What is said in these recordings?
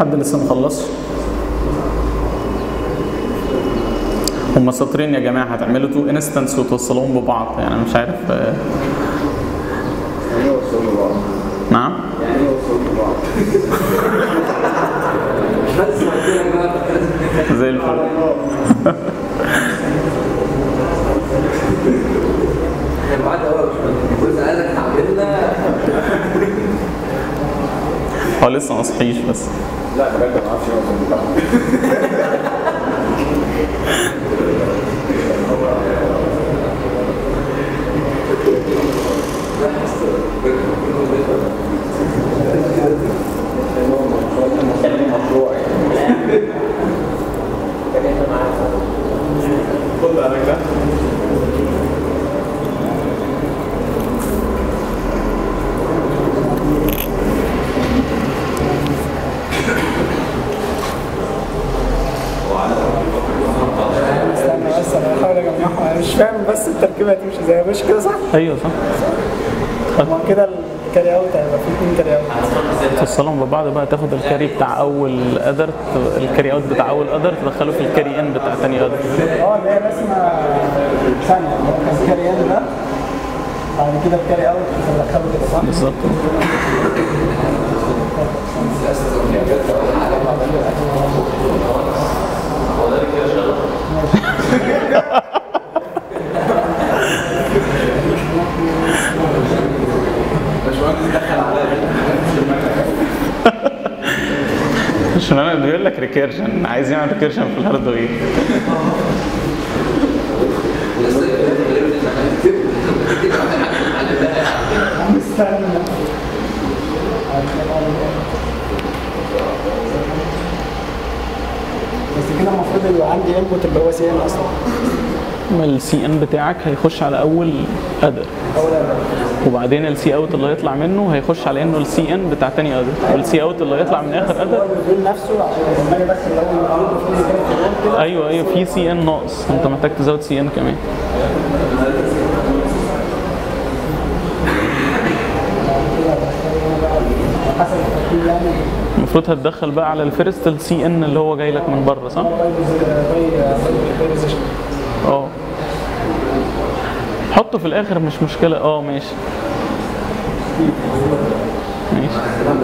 حد لسه مخلصش هما سطرين يا جماعه هتعملوا تو انستنس وتوصلوهم ببعض يعني أنا مش عارف آه، يعني وصلوا بعض نعم يعني وصلوا بعض زي الفل هو لسه ما صحيش بس لا بجد ما اعرفش يوصل بعض مشروع يعني خد بالك ده استنى بس انا بحاول اجمعهم انا مش فاهم بس التركيبه هتمشي ازاي مش كده صح؟ ايوه صح ما كده الكاري اوت هيبقى في اتنين كاري اوت توصلهم ببعض بقى تاخد الكاري بتاع اول قدر الكاري اوت بتاع اول قدر تدخله في الكاري ان بتاع تاني قدر اه اللي هي رسمه ثانيه اللي هو كان كاري ان ده بعد كده الكاري اوت تدخله كده صح؟ بالظبط عشان انا بيقول لك ريكيرجن عايز يعمل ريكيرجن في الهاردوير استنى بس كده المفروض يبقى عندي انبوت اللي هو سي ان اصلا السي ان بتاعك هيخش على اول قدر اولا وبعدين السي اوت اللي هيطلع منه هيخش على انه السي ان بتاع تاني قدر والسي اوت اللي هيطلع من اخر هو قدر بيقول نفسه عشان لما اجي ادخل اول المفروض يكون كده في الروم كده ايوه ايوه في سي ان ناقص انت محتاج تزود سي ان كمان حسب التركيب يعني المفروض هتدخل بقى على الفيرست السي ان اللي هو جاي لك من بره صح؟ باي باي باي بوزيشن اه حطه في الاخر مش مشكله اه ماشي ماشي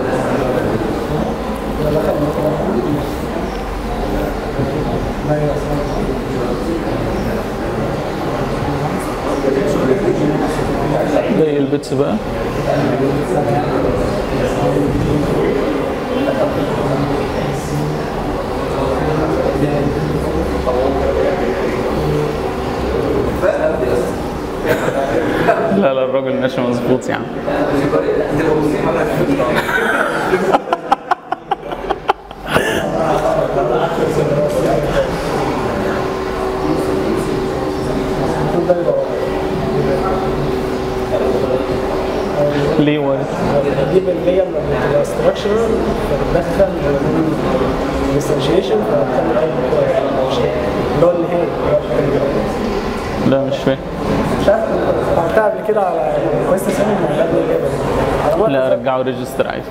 باقي البيتس بقى لا لا الراجل ماشي مظبوط يعني ليه وايد تجيب اللي هي لما بتبقى ستراكشرال فبتدخل انستنشيشن فبتعمل اي كويس اللي هو النهائي لا مش فاهم مش عارف عملتها قبل كده على كويس ثاني من قبل الاجابه دي على مرة لا رجعوا ريجستر عادي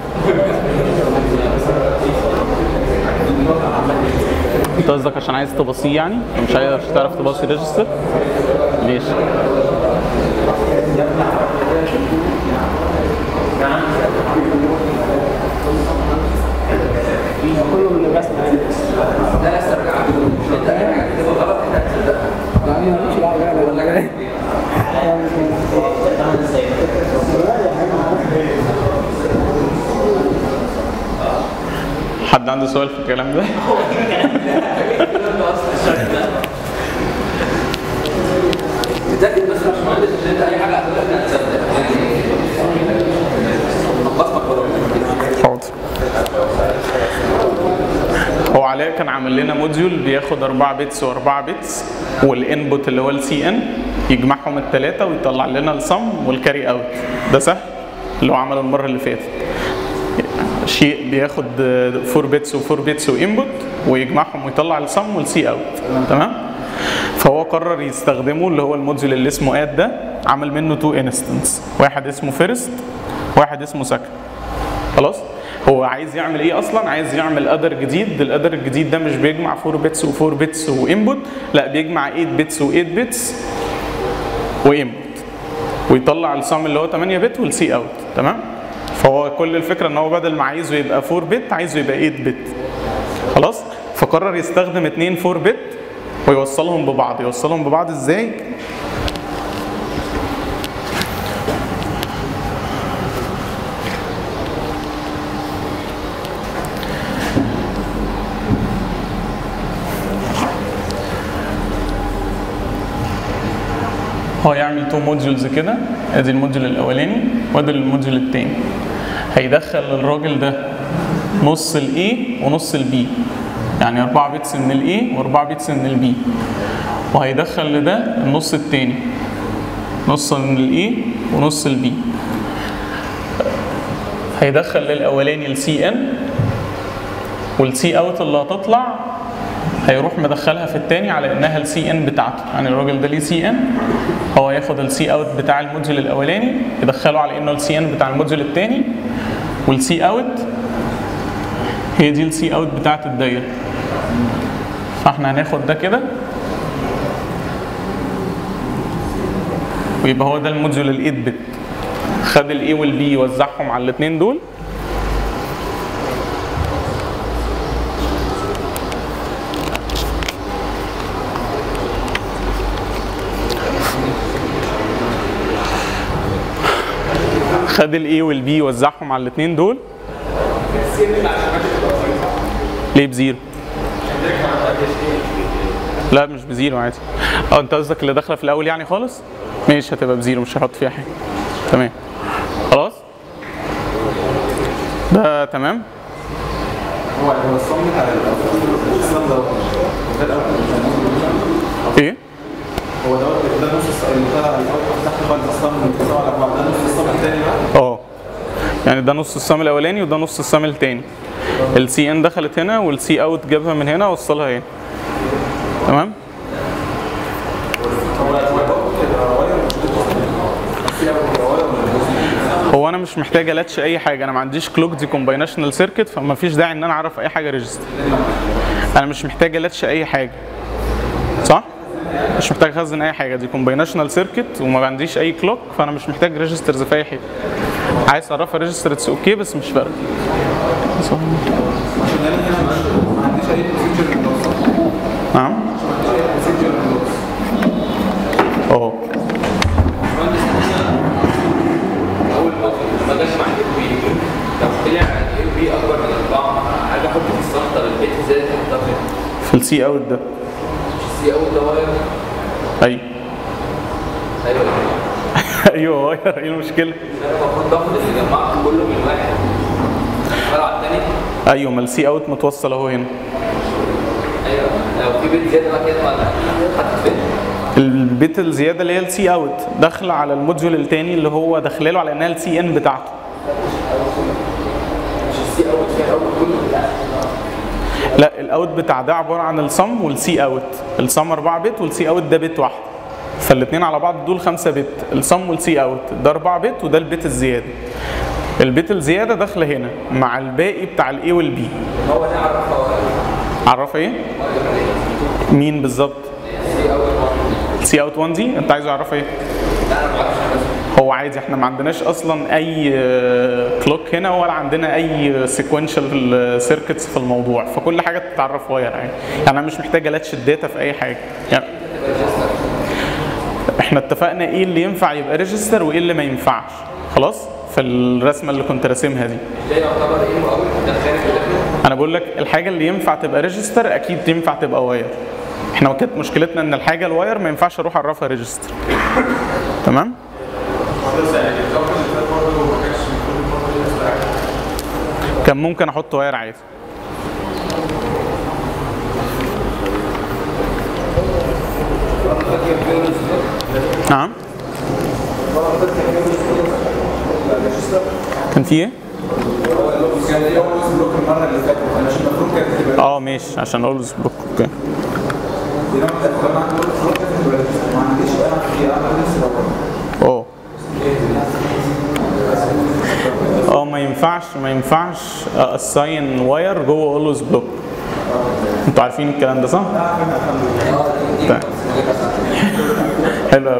انت قصدك عشان عايز تبصيه يعني مش عايز مش تعرف تبصي ريجستر ماشي كله من الرسم لا انا ماليش دعوه بقى ولا جاي حد عنده سؤال في الكلام ده؟ تتاكد بس يا باشمهندس ان انت اي حاجه هتبقى هتصدق بصمك بره حاضر هو علاء كان عامل لنا موديول بياخد 4 بيتس و4 بيتس والانبوت اللي هو السي ان يجمعهم الثلاثه ويطلع لنا الصم والكاري اوت ده سهل اللي هو عمله المره اللي فاتت شيء بياخد 4 بيتس و4 بيتس وانبوت ويجمعهم ويطلع الصم والسي اوت تمام فهو قرر يستخدمه اللي هو الموديول اللي اسمه اد ده عمل منه تو انستنس واحد اسمه فيرست واحد اسمه سكند خلاص هو عايز يعمل ايه اصلا عايز يعمل ادر جديد الادر الجديد ده مش بيجمع 4 بيتس و4 بيتس وانبوت لا بيجمع 8 بيتس و8 بيتس وانبوت ويطلع السم اللي هو 8 بت والسي اوت تمام فهو كل الفكره ان هو بدل ما عايزه يبقى 4 بت عايزه يبقى 8 بت خلاص فقرر يستخدم اتنين 4 بت ويوصلهم ببعض يوصلهم ببعض ازاي هو يعمل تو موديولز كده ادي الموديول الاولاني وادي الموديول التاني هيدخل الراجل ده نص الاي ونص البي يعني 4 بيتس من الاي و4 بيتس من البي وهيدخل لده النص التاني نص من الاي ونص البي هيدخل للاولاني السي ان والسي اوت اللي هتطلع هيروح مدخلها في التاني على انها السي ان بتاعته يعني الراجل ده ليه سي ان هو ياخد السي اوت بتاع الموديول الاولاني يدخله على انه السي ان بتاع الموديول التاني والسي اوت هي دي السي اوت بتاعت الدايره فاحنا هناخد ده كده ويبقى هو ده الموديول ال 8 بت خد الاي والبي وزعهم على الاثنين دول خد الاي والبي وزعهم على الاثنين دول ليه بزيرو؟ لا مش بزيرو عادي اه انت قصدك اللي داخله في الاول يعني خالص؟ ماشي هتبقى بزيرو مش هحط فيها حاجه تمام خلاص ده تمام هو هو الصم بتاع الصم دوت ده الاول ايه هو دوت ده نص الصم بتاع الاول تحت خالص الصم بتاع على بعض ده نص الصم الثاني بقى اه يعني ده نص السام الاولاني وده نص السام التاني السي ان دخلت هنا والسي اوت جابها من هنا وصلها هنا تمام هو انا مش محتاج الاتش اي حاجه انا ما عنديش كلوك دي كومباينيشنال سيركت فما فيش داعي ان انا اعرف اي حاجه ريجستر انا مش محتاج الاتش اي حاجه صح مش محتاج اخزن اي حاجه دي كومباينيشنال سيركت وما عنديش اي كلوك فانا مش محتاج ريجسترز في اي حاجه عايز اعرفها ريجستر اتس اوكي بس مش فارقه عشان انا هنا ما عنديش اي بروسيجر للوصف نعم ما عنديش اي بروسيجر للوصف اهو اول ما ما جاش مع الاي بي لو طلع الاي بي اكبر من اربعه حاجه احط في السنتر البيت ازاي تحطها فين؟ في السي اوت ده مش السي اول ده واير ايوه ايوه ايوه واير ايه المشكله انا المفروض باخد اللي جمعته كله من واحد اشتغل على التاني ايوه ما السي اوت متوصل اهو هنا ايوه لو في بيت زياده بقى كده ولا حط فين؟ البيت الزياده اللي هي السي اوت داخله على الموديول التاني اللي هو داخله له على انها السي ان بتاعته مش السي اول فيها اول كله لا لا الاوت بتاع ده عباره عن الصم والسي اوت الصم 4 بت والسي اوت ده بت واحد فالاثنين على بعض دول 5 بت الصم والسي اوت ده 4 بت وده البت الزياده البت الزياده داخله هنا مع الباقي بتاع الاي والبي هو ده عرفها واير عرف ايه مين بالظبط السي اول واحد سي اوت 1 دي انت عايزه يعرف ايه لا انا ما اعرفش بس هو عادي احنا ما عندناش اصلا اي كلوك هنا ولا عندنا اي سيكونشال سيركتس في الموضوع فكل حاجه تتعرف واير عادي يعني انا مش محتاج الاتش الداتا في اي حاجه يعني احنا اتفقنا ايه اللي ينفع يبقى ريجستر وايه اللي ما ينفعش خلاص في الرسمه اللي كنت راسمها دي ده يعتبر ايه مقاول ده خارج ده انا بقول لك الحاجه اللي ينفع تبقى ريجستر اكيد ينفع تبقى واير احنا كانت مشكلتنا ان الحاجه الواير ما ينفعش اروح اعرفها ريجستر تمام كان ممكن احط واير عادي نعم كان في ايه؟ كان ايه اول بلوك المره اللي فاتت انا مش المفروض كانت تبقى اه ماشي عشان اولويز بلوك اوكي دي لما كانت لما عندي بلوك كانت تبقى ما عنديش انا في انا لسه اه اه ما ينفعش ينفعش ما ينفعش اساين واير جوه اولويز بلوك انتوا عارفين الكلام ده صح؟ طيب. حلو قوي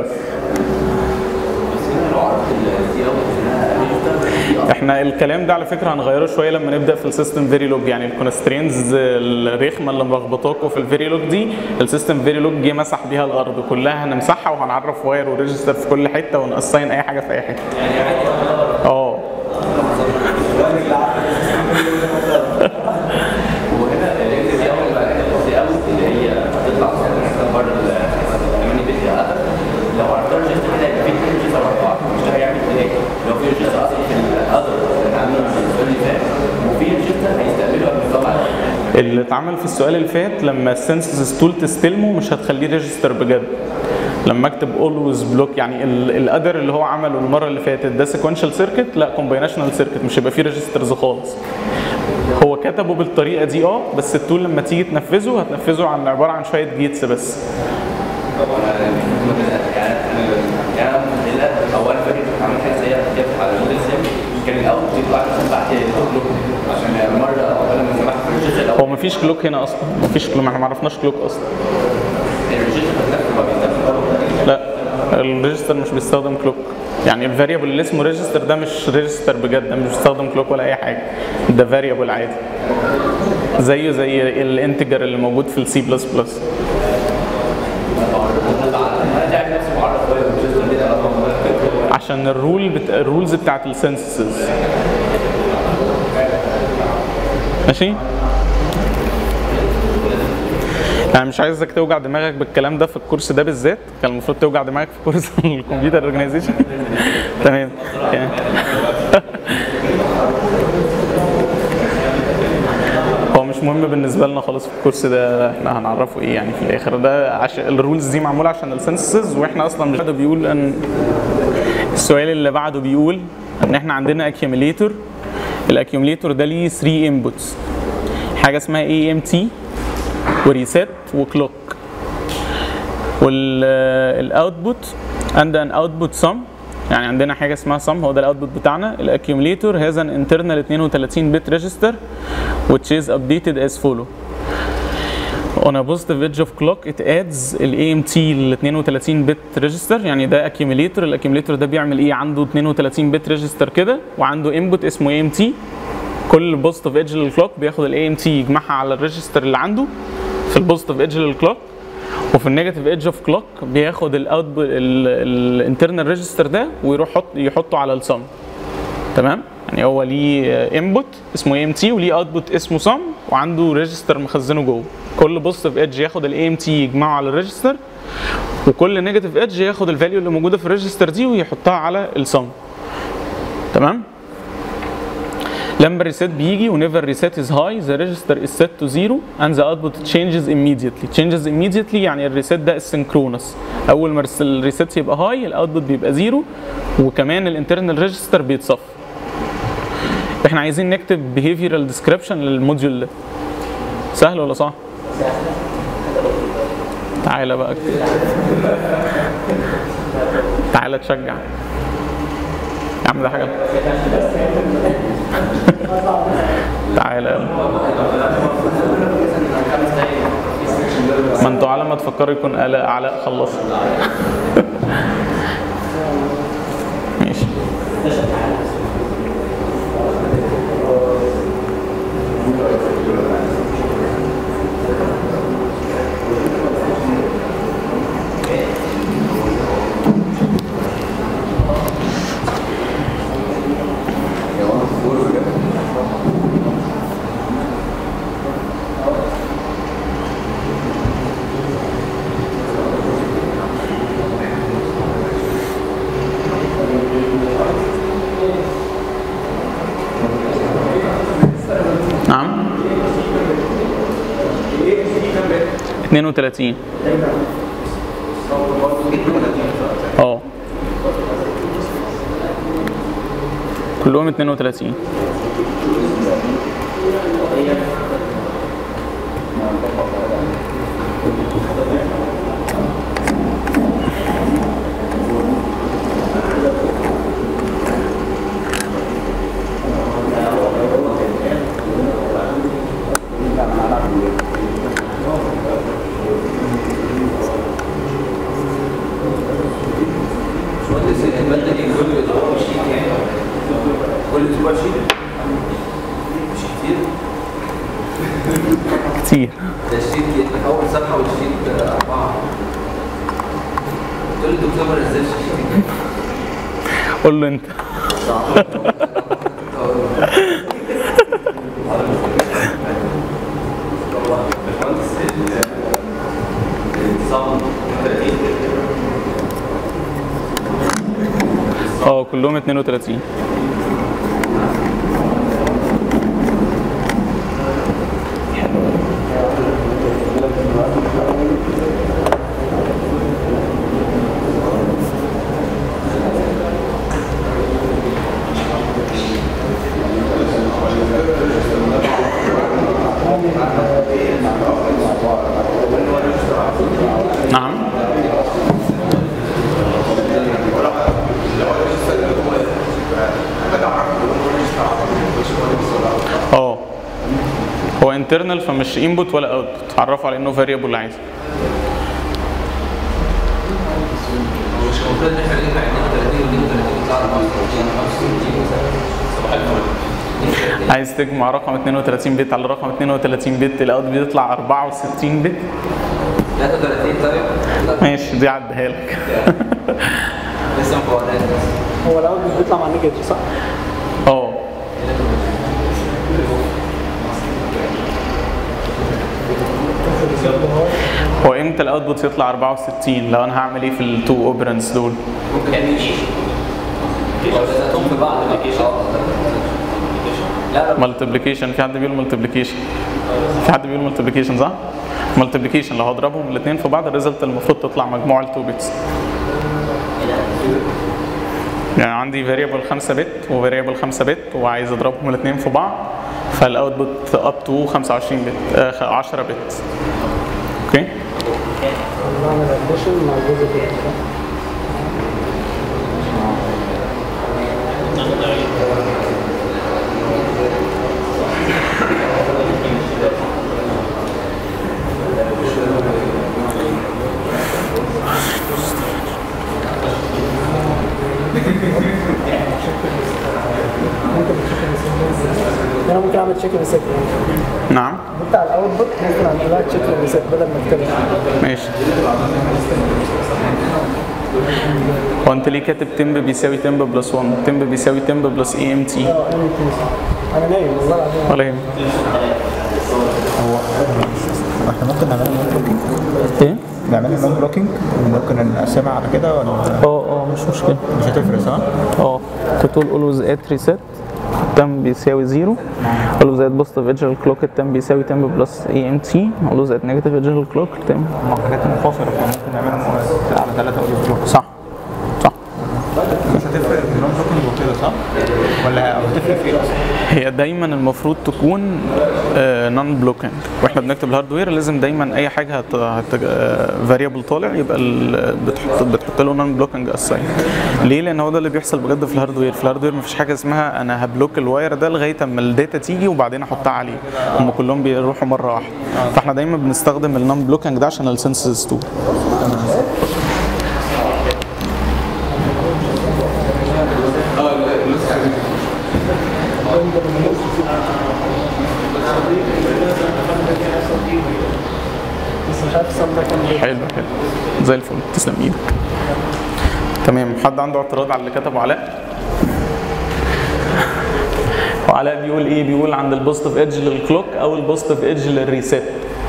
احنا الكلام ده على فكره هنغيره شويه لما نبدا في السيستم فيريلوج يعني الكونسترينز الرخمه اللي ملخبطاكوا في الفيريلوج دي السيستم فيريلوج جه مسح بيها الارض كلها هنمسحها وهنعرف واير وريجستر في كل حته ونقصين اي حاجه في اي حته اه وهنا الاكس دي اول بقى الاكس دي اوت اللي هي هتطلع مثلا بره ال 8 بت هذا لو عرفتها ريجستر كده يبقى في اثنين ريجستر ورا بعض مش ده هيعمل ايه؟ لو في ريجستر اصلا في الاذر اللي عامله السؤال اللي فات وفي ريجستر هيستقبله قبل ما يطلع اللي اتعمل في السؤال اللي فات لما السنسز تول تستلمه مش هتخليه ريجستر بجد لما اكتب اولويز بلوك يعني ال- الادر اللي هو عمله المره اللي فاتت ده سيكونشال سيركت لا كومباينشنال سيركت مش هيبقى فيه ريجسترز خالص هو كتبه بالطريقه دي اه بس التول لما تيجي تنفذه هتنفذه عن عباره عن شويه جيتس بس يعني يعني انا متخيلها او انا فاكر كنت عامل حاجه زيها كده على الموديل سيم كان الاول بيطلع مثلا بعد كلوك عشان مره اول ما سمحت في الريجستر الاول هو مفيش كلوك هنا اصلا مفيش كلوك احنا ما عرفناش كلوك اصلا الريجستر نفسه ما بيستخدمش لا الريجستر مش بيستخدم كلوك يعني الفاريبل اللي اسمه ريجستر ده مش ريجستر بجد ده مش بيستخدم كلوك ولا اي حاجه ده فاريبل عادي زيه زي الانتجر اللي موجود في السي بلس بلس انا تعب نفسي معرف شويه بالريجستر دي رقم عشان الرول بت... الرولز بتاعت السنسز ماشي انا مش عايزك توجع دماغك بالكلام ده في الكورس ده بالذات كان المفروض توجع دماغك في كورس الكمبيوتر اورجانيزيشن تمام يعني. هو مش مهم بالنسبه لنا خالص في الكورس ده احنا هنعرفه ايه يعني في الاخر ده عشان الرولز دي معموله عشان السنسز واحنا اصلا مش بيقول ان السؤال اللي بعده بيقول ان احنا عندنا اكيوميليتور الاكيوميليتور ده ليه 3 انبوتس حاجه اسمها اي ام تي وريسيت وكلوك والاوتبوت عند ان اوتبوت سم يعني عندنا حاجه اسمها سم هو ده الاوتبوت بتاعنا الاكيوميليتور هاز ان انترنال 32 بت ريجستر which is updated as follow on a positive edge of clock it adds ال AMT ال 32 بت ريجستر يعني ده accumulator الاكيوميليتور ده بيعمل ايه عنده 32 بت ريجستر كده وعنده انبوت اسمه AMT كل بوزيتيف ايدج للكلوك بياخد الاي ام تي يجمعها على الريجستر اللي عنده في البوزيتيف ايدج للكلوك وفي النيجاتيف ايدج اوف كلوك بياخد الاوتبوت الانترنال ريجستر ده ويروح يحط يحطه على السم تمام يعني هو ليه انبوت اسمه اي ام تي وليه اوتبوت اسمه سم وعنده ريجستر مخزنه جوه كل بوزيتيف ايدج ياخد الاي ام تي يجمعه على الريجستر وكل نيجاتيف ايدج ياخد الفاليو اللي موجوده في الريجستر دي ويحطها على السم تمام لما الريسيت بيجي whenever reset is high the register is set to zero and the output changes immediately changes immediately يعني الريسيت ده synchronous اول ما الريسيت يبقى هاي الاوتبوت بيبقى زيرو وكمان الانترنال ريجستر بيتصفى احنا عايزين نكتب behavioral description للموديول ده سهل ولا صعب؟ تعالى بقى اكتب. تعالى تشجع يا عم ده حاجه تعالى يلا. ما انتوا على ما تفكروا يكون علاء علاء خلص ماشي نعم 32 اه كلهم 32 هو الماده دي كل اسبوع شيت يعني كل اسبوع شيت مش كتير كتير ده الشيت اول صفحه والشيت اربعه تقول لي الدكتور ما نزلش الشيت قول له انت اه كلهم 32 نعم اه هو انترنال فمش انبوت ولا اوتبوت عرفوا على انه فاريبل عادي مش المفروض ان احنا نجمع 32 و 32 يطلع 34 صباح الفل عايز تجمع رقم 32 بت على رقم 32 بت الاوت بيطلع 64 بت 33 طيب لا، ماشي دي عديها لك لسه مفوقناش بس هو الاول مش بيطلع مع نيجاتيف صح؟ اه هو امتى الاوتبوت يطلع 64 لو انا هعمل ايه في التو اوبرنس دول ممكن يعني ولازم في بعض لا لا مالتيبليكيشن في حد بيقول مالتيبليكيشن في حد بيقول مالتيبليكيشن صح مالتيبليكيشن لو هضربهم الاثنين في بعض الريزلت المفروض تطلع مجموع التو بيتس يعني عندي فاريبل 5 بت وفاريبل 5 بت وعايز اضربهم الاثنين في بعض فالاوتبوت اب تو 25 بت آه 10 بت اوكي بعمل اديشن مع الجزء ده انا ممكن اعمل تشيك ريسيت نعم بتاع الاوتبوت ممكن اعمل لها تشيك ريسيت بدل ما اكتبها ماشي هو انت ليه كاتب تمب بيساوي تمب بلس 1 تمب بيساوي تمب بلس اي ام تي اه انا انا نايم والله العظيم ولا يهمك احنا ممكن نعملها نون بلوكينج ايه نعملها نون بلوكينج ممكن نقسمها على كده ولا اه اه مش مشكله مش هتفرق صح؟ اه كنت تقول اولويز ات ريسيت التم بيساوي زيرو اولويز ات بوزيتيف ايدج كلوك التم بيساوي تم بلس اي ام تي اولويز ات نيجاتيف ايدج كلوك التم هما حاجات منفصلة فممكن نعملهم على ثلاثة أولوز بلوك صح صح مش هتفرق في النون بلوكينج وكده صح؟ ولا هتفرق في ايه أصلا؟ هي دايما المفروض تكون نون بلوكينج واحنا بنكتب الهاردوير لازم دايما اي حاجه هت, هت فاريبل طالع يبقى ال- بتحط بتحط له نون بلوكينج اساين ليه لان هو ده اللي بيحصل بجد في الهاردوير في الهاردوير مفيش حاجه اسمها انا هبلوك الواير ده لغايه اما الداتا تيجي وبعدين احطها عليه هم كلهم بيروحوا مره واحده فاحنا دايما بنستخدم النون بلوكينج ده عشان السنسز تول بس مش عارف الصم ده كان ايه حلو حلو زي الفل تسلم ايدك تمام حد عنده اعتراض على اللي كتبه علاء وعلاء بيقول ايه بيقول عند البوزيتيف ايدج للكلوك او البوزيتيف ايدج للريسيت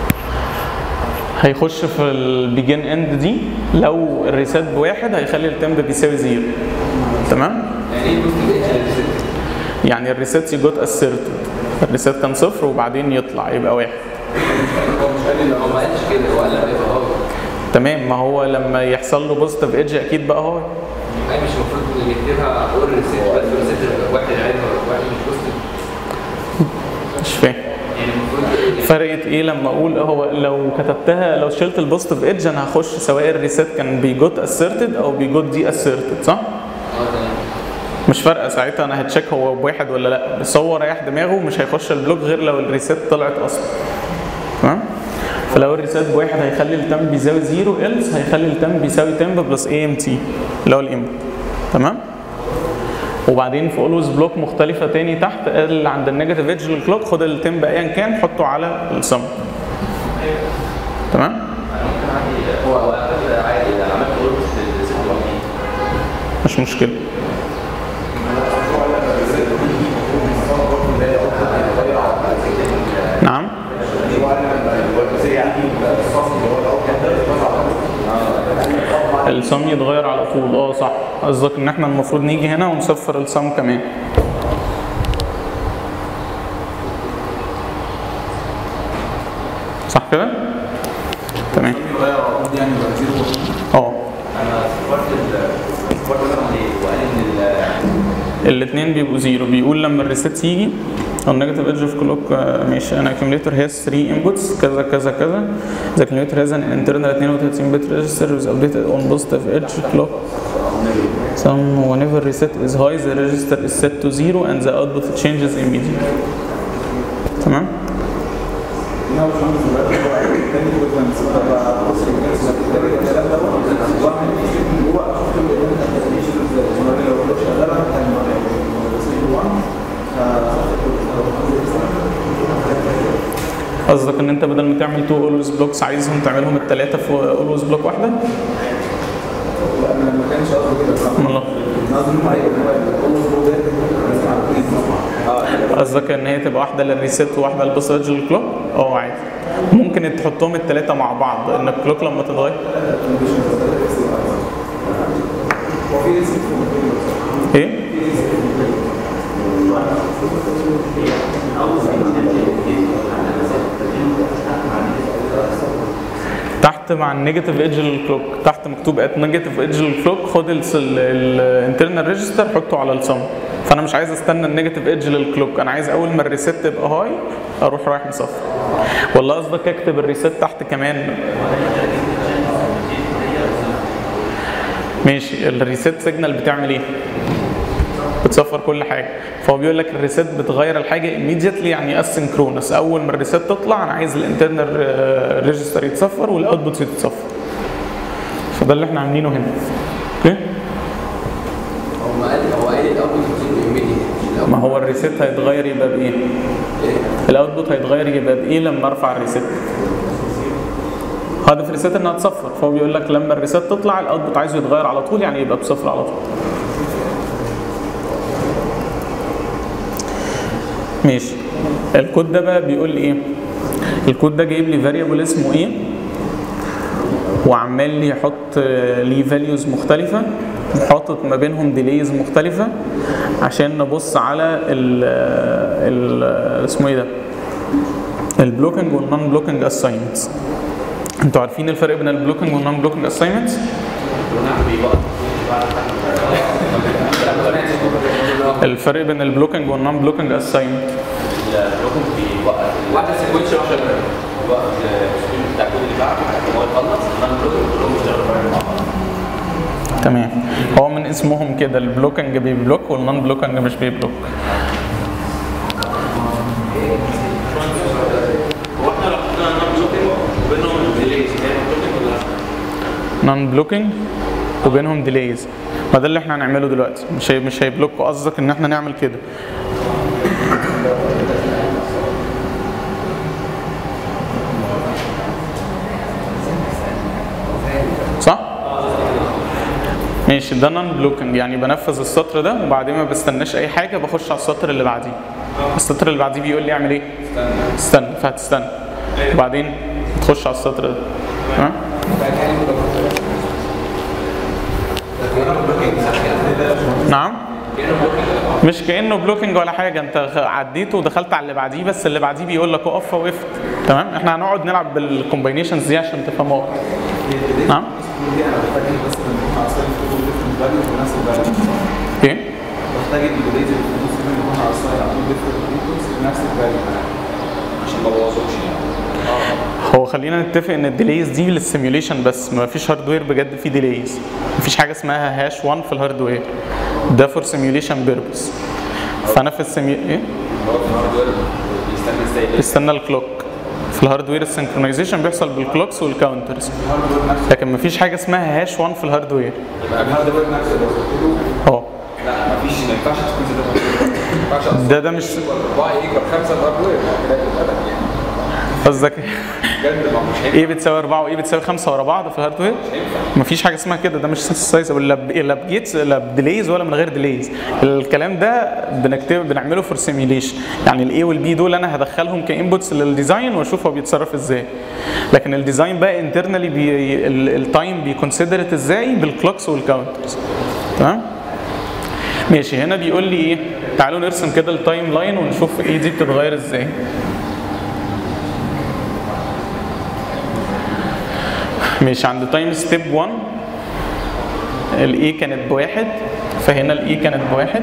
هيخش في البيجن اند دي لو الريسيت بواحد هيخلي التمب بيساوي زيرو تمام يعني ايه بوست الاتش يعني الريسيت يجوت اسيرتد الريسيت كان صفر وبعدين يطلع يبقى واحد هو مش قال هو ما قالش كده هو قال لما يبقى هو تمام ما هو لما يحصل له بوزيتيف ايدج اكيد بقى هو يعني مش المفروض اللي يكتبها اقول ريسيت بس ريسيت واحد عادي واحد مش بوست مش فاهم يعني المفروض فرقت ايه لما اقول هو لو كتبتها لو شلت البوزيتيف ايدج انا هخش سواء الريسيت كان بيجوت اسيرتد او بيجوت دي اسيرتد صح؟ اه تمام مش فارقه ساعتها انا هتشيك هو بواحد ولا لا بس هو ريح دماغه مش هيخش البلوك غير لو الريسيت طلعت اصلا تمام؟ فلو الريسيت بواحد هيخلي التم بيساوي زيرو إلس هيخلي التم بيساوي تم بلس اي ام تي اللي هو الانبوت تمام وبعدين في اولويز بلوك مختلفه تاني تحت قال عند النيجاتيف ايدج للكلوك خد التمب ايا كان حطه على السم تمام هو هو عادي انا عملت اوربت في الست وحيد مش مشكله نعم السم يتغير على طول اه صح قصدك ان احنا المفروض نيجي هنا ونصفر السم كمان صح كده تمام يغير عقود يعني يبقى زيرو اه انا صفرت ال صفرت مثلا ليه وقال ان ال الاثنين بيبقوا زيرو بيقول لما الريست يجي او النيجاتيف ايدج اوف كلوك ماشي ان accumulator has 3 inputs كذا كذا كذا the accumulator has an internal 32 bit register is updated on positive edge clock some whenever reset is high the register is set to zero and the output changes immediately تمام هنا مش عامل دلوقتي هو التاني كنت هنسيبها بقى بص الناس اللي الكلام ده واعمل ايه اللي هو اشوف الابلكيشن ازاي لو لو شغاله كان قصدك ان انت بدل ما تعمل تو اولويز بلوكس عايزهم تعملهم الثلاثه في اولويز بلوك واحده لا انا ما كانش قصدي كده بصراحه والله قصدي ان هو ايه هو ده اه قصدك ان هي تبقى واحده للريست وواحده للبوست للكلوك اه عادي ممكن تحطهم الثلاثه مع بعض ان الكلوك لما تتغير هو في ريسك ايه تحت مع النيجاتيف ايدج للكلوك تحت مكتوب ات نيجاتيف ايدج للكلوك خد الانترنال ريجستر حطه على السم فانا مش عايز استنى النيجاتيف ايدج للكلوك انا عايز اول ما الريست تبقى هاي اروح رايح مصفر والله قصدك اكتب الريست تحت كمان ماشي الريست سيجنال بتعمل ايه؟ بتصفر كل حاجه فهو بيقول لك الريست بتغير الحاجه immediately يعني اسynchronous اول ما الريست تطلع انا عايز الانترنال ريجستر يتصفر والاوتبوت يتصفر فده اللي احنا عاملينه هنا اوكي هو ما قال هو قال الاوتبوت بتزيد ايميديت ما هو الريست هيتغير يبقى بايه؟ الاوتبوت هيتغير يبقى بايه لما ارفع الريست؟ هدف الريست انها تصفر فهو بيقول لك لما الريست تطلع الاوتبوت عايزه يتغير على طول يعني يبقى بصفر على طول ماشي الكود ده بقى بيقول لي ايه الكود ده جايب لي فاريبل اسمه ايه وعمال لي يحط آه، ليه فاليوز مختلفة وحاطط ما بينهم ديليز مختلفة عشان نبص على ال ال اسمه ايه ده البلوكينج والنون بلوكينج اساينمنتس انتوا عارفين الفرق بين البلوكينج والنون بلوكينج اساينمنتس الفرق بين البلوكينج والنون بلوكينج اساينمنت البلوكينج بيوقف واحده سيكونش واحده بيوقف السكرين بتاع الكود اللي بعده لحد ما هو يخلص انما البلوكينج كلهم بيشتغلوا مع بعض تمام هو من اسمهم كده البلوكينج بيبلوك والنون بلوكينج مش بيبلوك هو احنا لو حطينا نون بلوكينج وبينهم ديليز هيعمل بلوكينج ولا لا؟ نون بلوكينج وبينهم ديليز ما ده اللي احنا هنعمله دلوقتي مش هي مش هيبلوك قصدك ان احنا نعمل كده صح ماشي ده نون بلوكينج يعني بنفذ السطر ده وبعدين ما بستناش اي حاجه بخش على السطر اللي بعديه السطر اللي بعديه بيقول لي اعمل ايه استنى فهتستنى وبعدين تخش على السطر ده تمام نعم مش كانه بلوكينج ولا حاجه انت عديته ودخلت على اللي بعديه بس اللي بعديه بيقول لك اقف فوقفت تمام احنا هنقعد نلعب بالكومباينيشنز دي عشان تفهموها نعم دي انا بحتاج بس ان اصلا في ديفرنت فاليوز بنفس الفاليو ايه بحتاج الديليز اللي في النص دي اللي هم على السايد على طول ديفرنت بنفس الفاليو عشان ما بوظوش يعني هو خلينا نتفق ان الديليز دي للسيميوليشن بس ما فيش هاردوير بجد فيه ديليز ما فيش حاجه اسمها هاش 1 في الهاردوير ده فور سيميوليشن بيربس فانا في السيمي ايه هو في الهاردوير بيستنى ازاي استنى الكلوك في الهاردوير السنكرونايزيشن بيحصل بالكلوكس والكاونترز لكن ما فيش حاجه اسمها هاش 1 في الهاردوير الهاردوير نفسه لو قلت له ده ده مش 4 يكبر 5 الهاردوير كده الابد يعني قصدك بجد ما مش هينفع ايه بتساوي 4 وايه بتساوي 5 ورا بعض في الهاردوير؟ مفيش حاجه اسمها كده ده مش سايزابل لا ب- لا بجيتس لا بديليز ولا من غير ديليز الكلام ده بنكتب بنعمله فور سيميليشن يعني الاي والبي دول انا هدخلهم كانبوتس للديزاين واشوف هو بيتصرف ازاي لكن الديزاين بقى انترنالي بي التايم بيكونسيدرت ازاي بالكلوكس والكاونترز تمام ماشي هنا بيقول لي ايه تعالوا نرسم كده التايم لاين ونشوف ايه دي بتتغير ازاي ماشي عند تايم ستيب 1 الاي كانت بواحد فهنا الاي كانت بواحد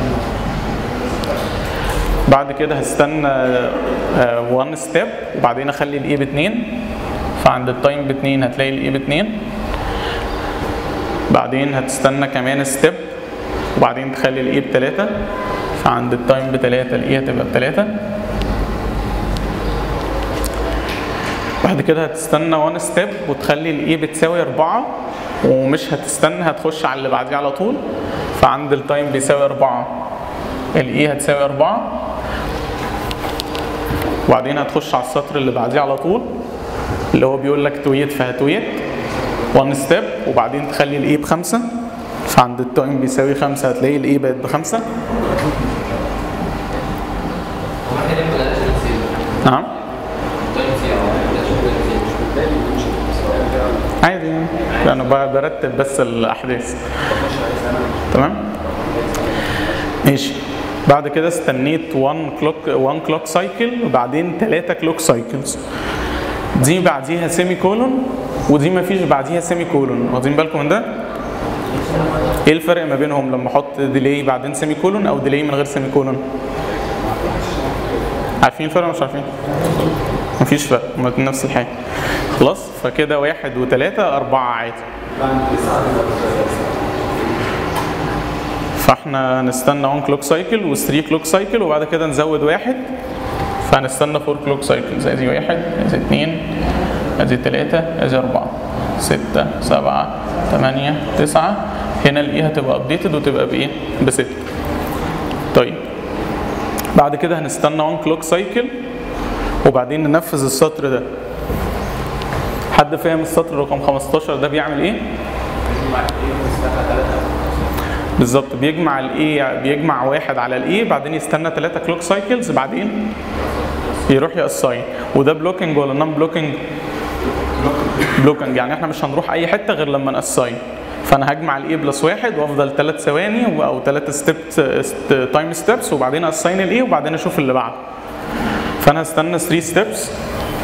بعد كده هستنى 1 ستيب وبعدين اخلي الاي باتنين فعند التايم باتنين هتلاقي الاي باتنين بعدين هتستنى كمان ستيب وبعدين تخلي الاي بتلاتة فعند التايم بتلاتة الاي هتبقى بتلاتة بعد كده هتستنى 1 ستيب وتخلي الاي بتساوي 4 ومش هتستنى هتخش على اللي بعديه على طول فعند التايم بيساوي 4 الاي هتساوي 4 وبعدين هتخش على السطر اللي بعديه على طول اللي هو بيقول لك تويت فهتويت 1 ستيب وبعدين تخلي الاي بخمسة فعند التايم بيساوي 5 هتلاقي الاي بقت بخمسة واحد يعمل بلاش نفسي نعم تايم سي او بلاش نفسي عادي يعني انا ب- برتب بس الاحداث تمام ماشي بعد كده استنيت 1 كلوك 1 كلوك سايكل وبعدين 3 كلوك سايكلز دي بعديها سيمي كولون ودي ما فيش بعديها سيمي كولون واخدين بالكم من ده ايه الفرق ما بينهم لما احط ديلي بعدين سيمي كولون او ديلي من غير سيمي كولون عارفين الفرق ولا مش عارفين مفيش فرق هما الاتنين نفس الحاجه خلاص فكده واحد وثلاثة أربعة عادي فاحنا هنستنى 1 كلوك سايكل و3 كلوك سايكل وبعد كده نزود واحد فهنستنى 4 كلوك سايكلز ادي واحد ادي اثنين ادي ثلاثة ادي أربعة ستة سبعة ثمانية تسعة هنا الايه هتبقى ابديتد وتبقى بايه؟ بستة طيب بعد كده هنستنى 1 كلوك سايكل وبعدين ننفذ السطر ده حد فاهم السطر رقم 15 ده بيعمل ايه؟ بالظبط بيجمع الايه بيجمع واحد على الايه بعدين يستنى 3 كلوك سايكلز بعدين يروح يقصاين وده بلوكينج ولا نون بلوكينج؟ بلوكينج يعني احنا مش هنروح اي حته غير لما نقصاين فانا هجمع الاي بلس واحد وافضل ثلاث ثواني او ثلاث ستيب تايم ستيبس وبعدين اساين الايه وبعدين اشوف اللي بعده فانا هستنى 3 ستيبس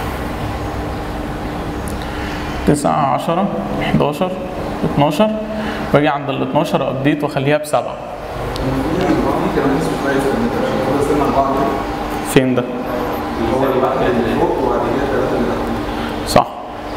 9 10 11 12 واجي عند ال 12 ابديت واخليها بسبعه كان اسمه كويس ان انت مش المفروض تستنى اربعه دول فين ده؟ اللي هو اللي بعد اللي فوق وبعد كده الثلاثه اللي تحت صح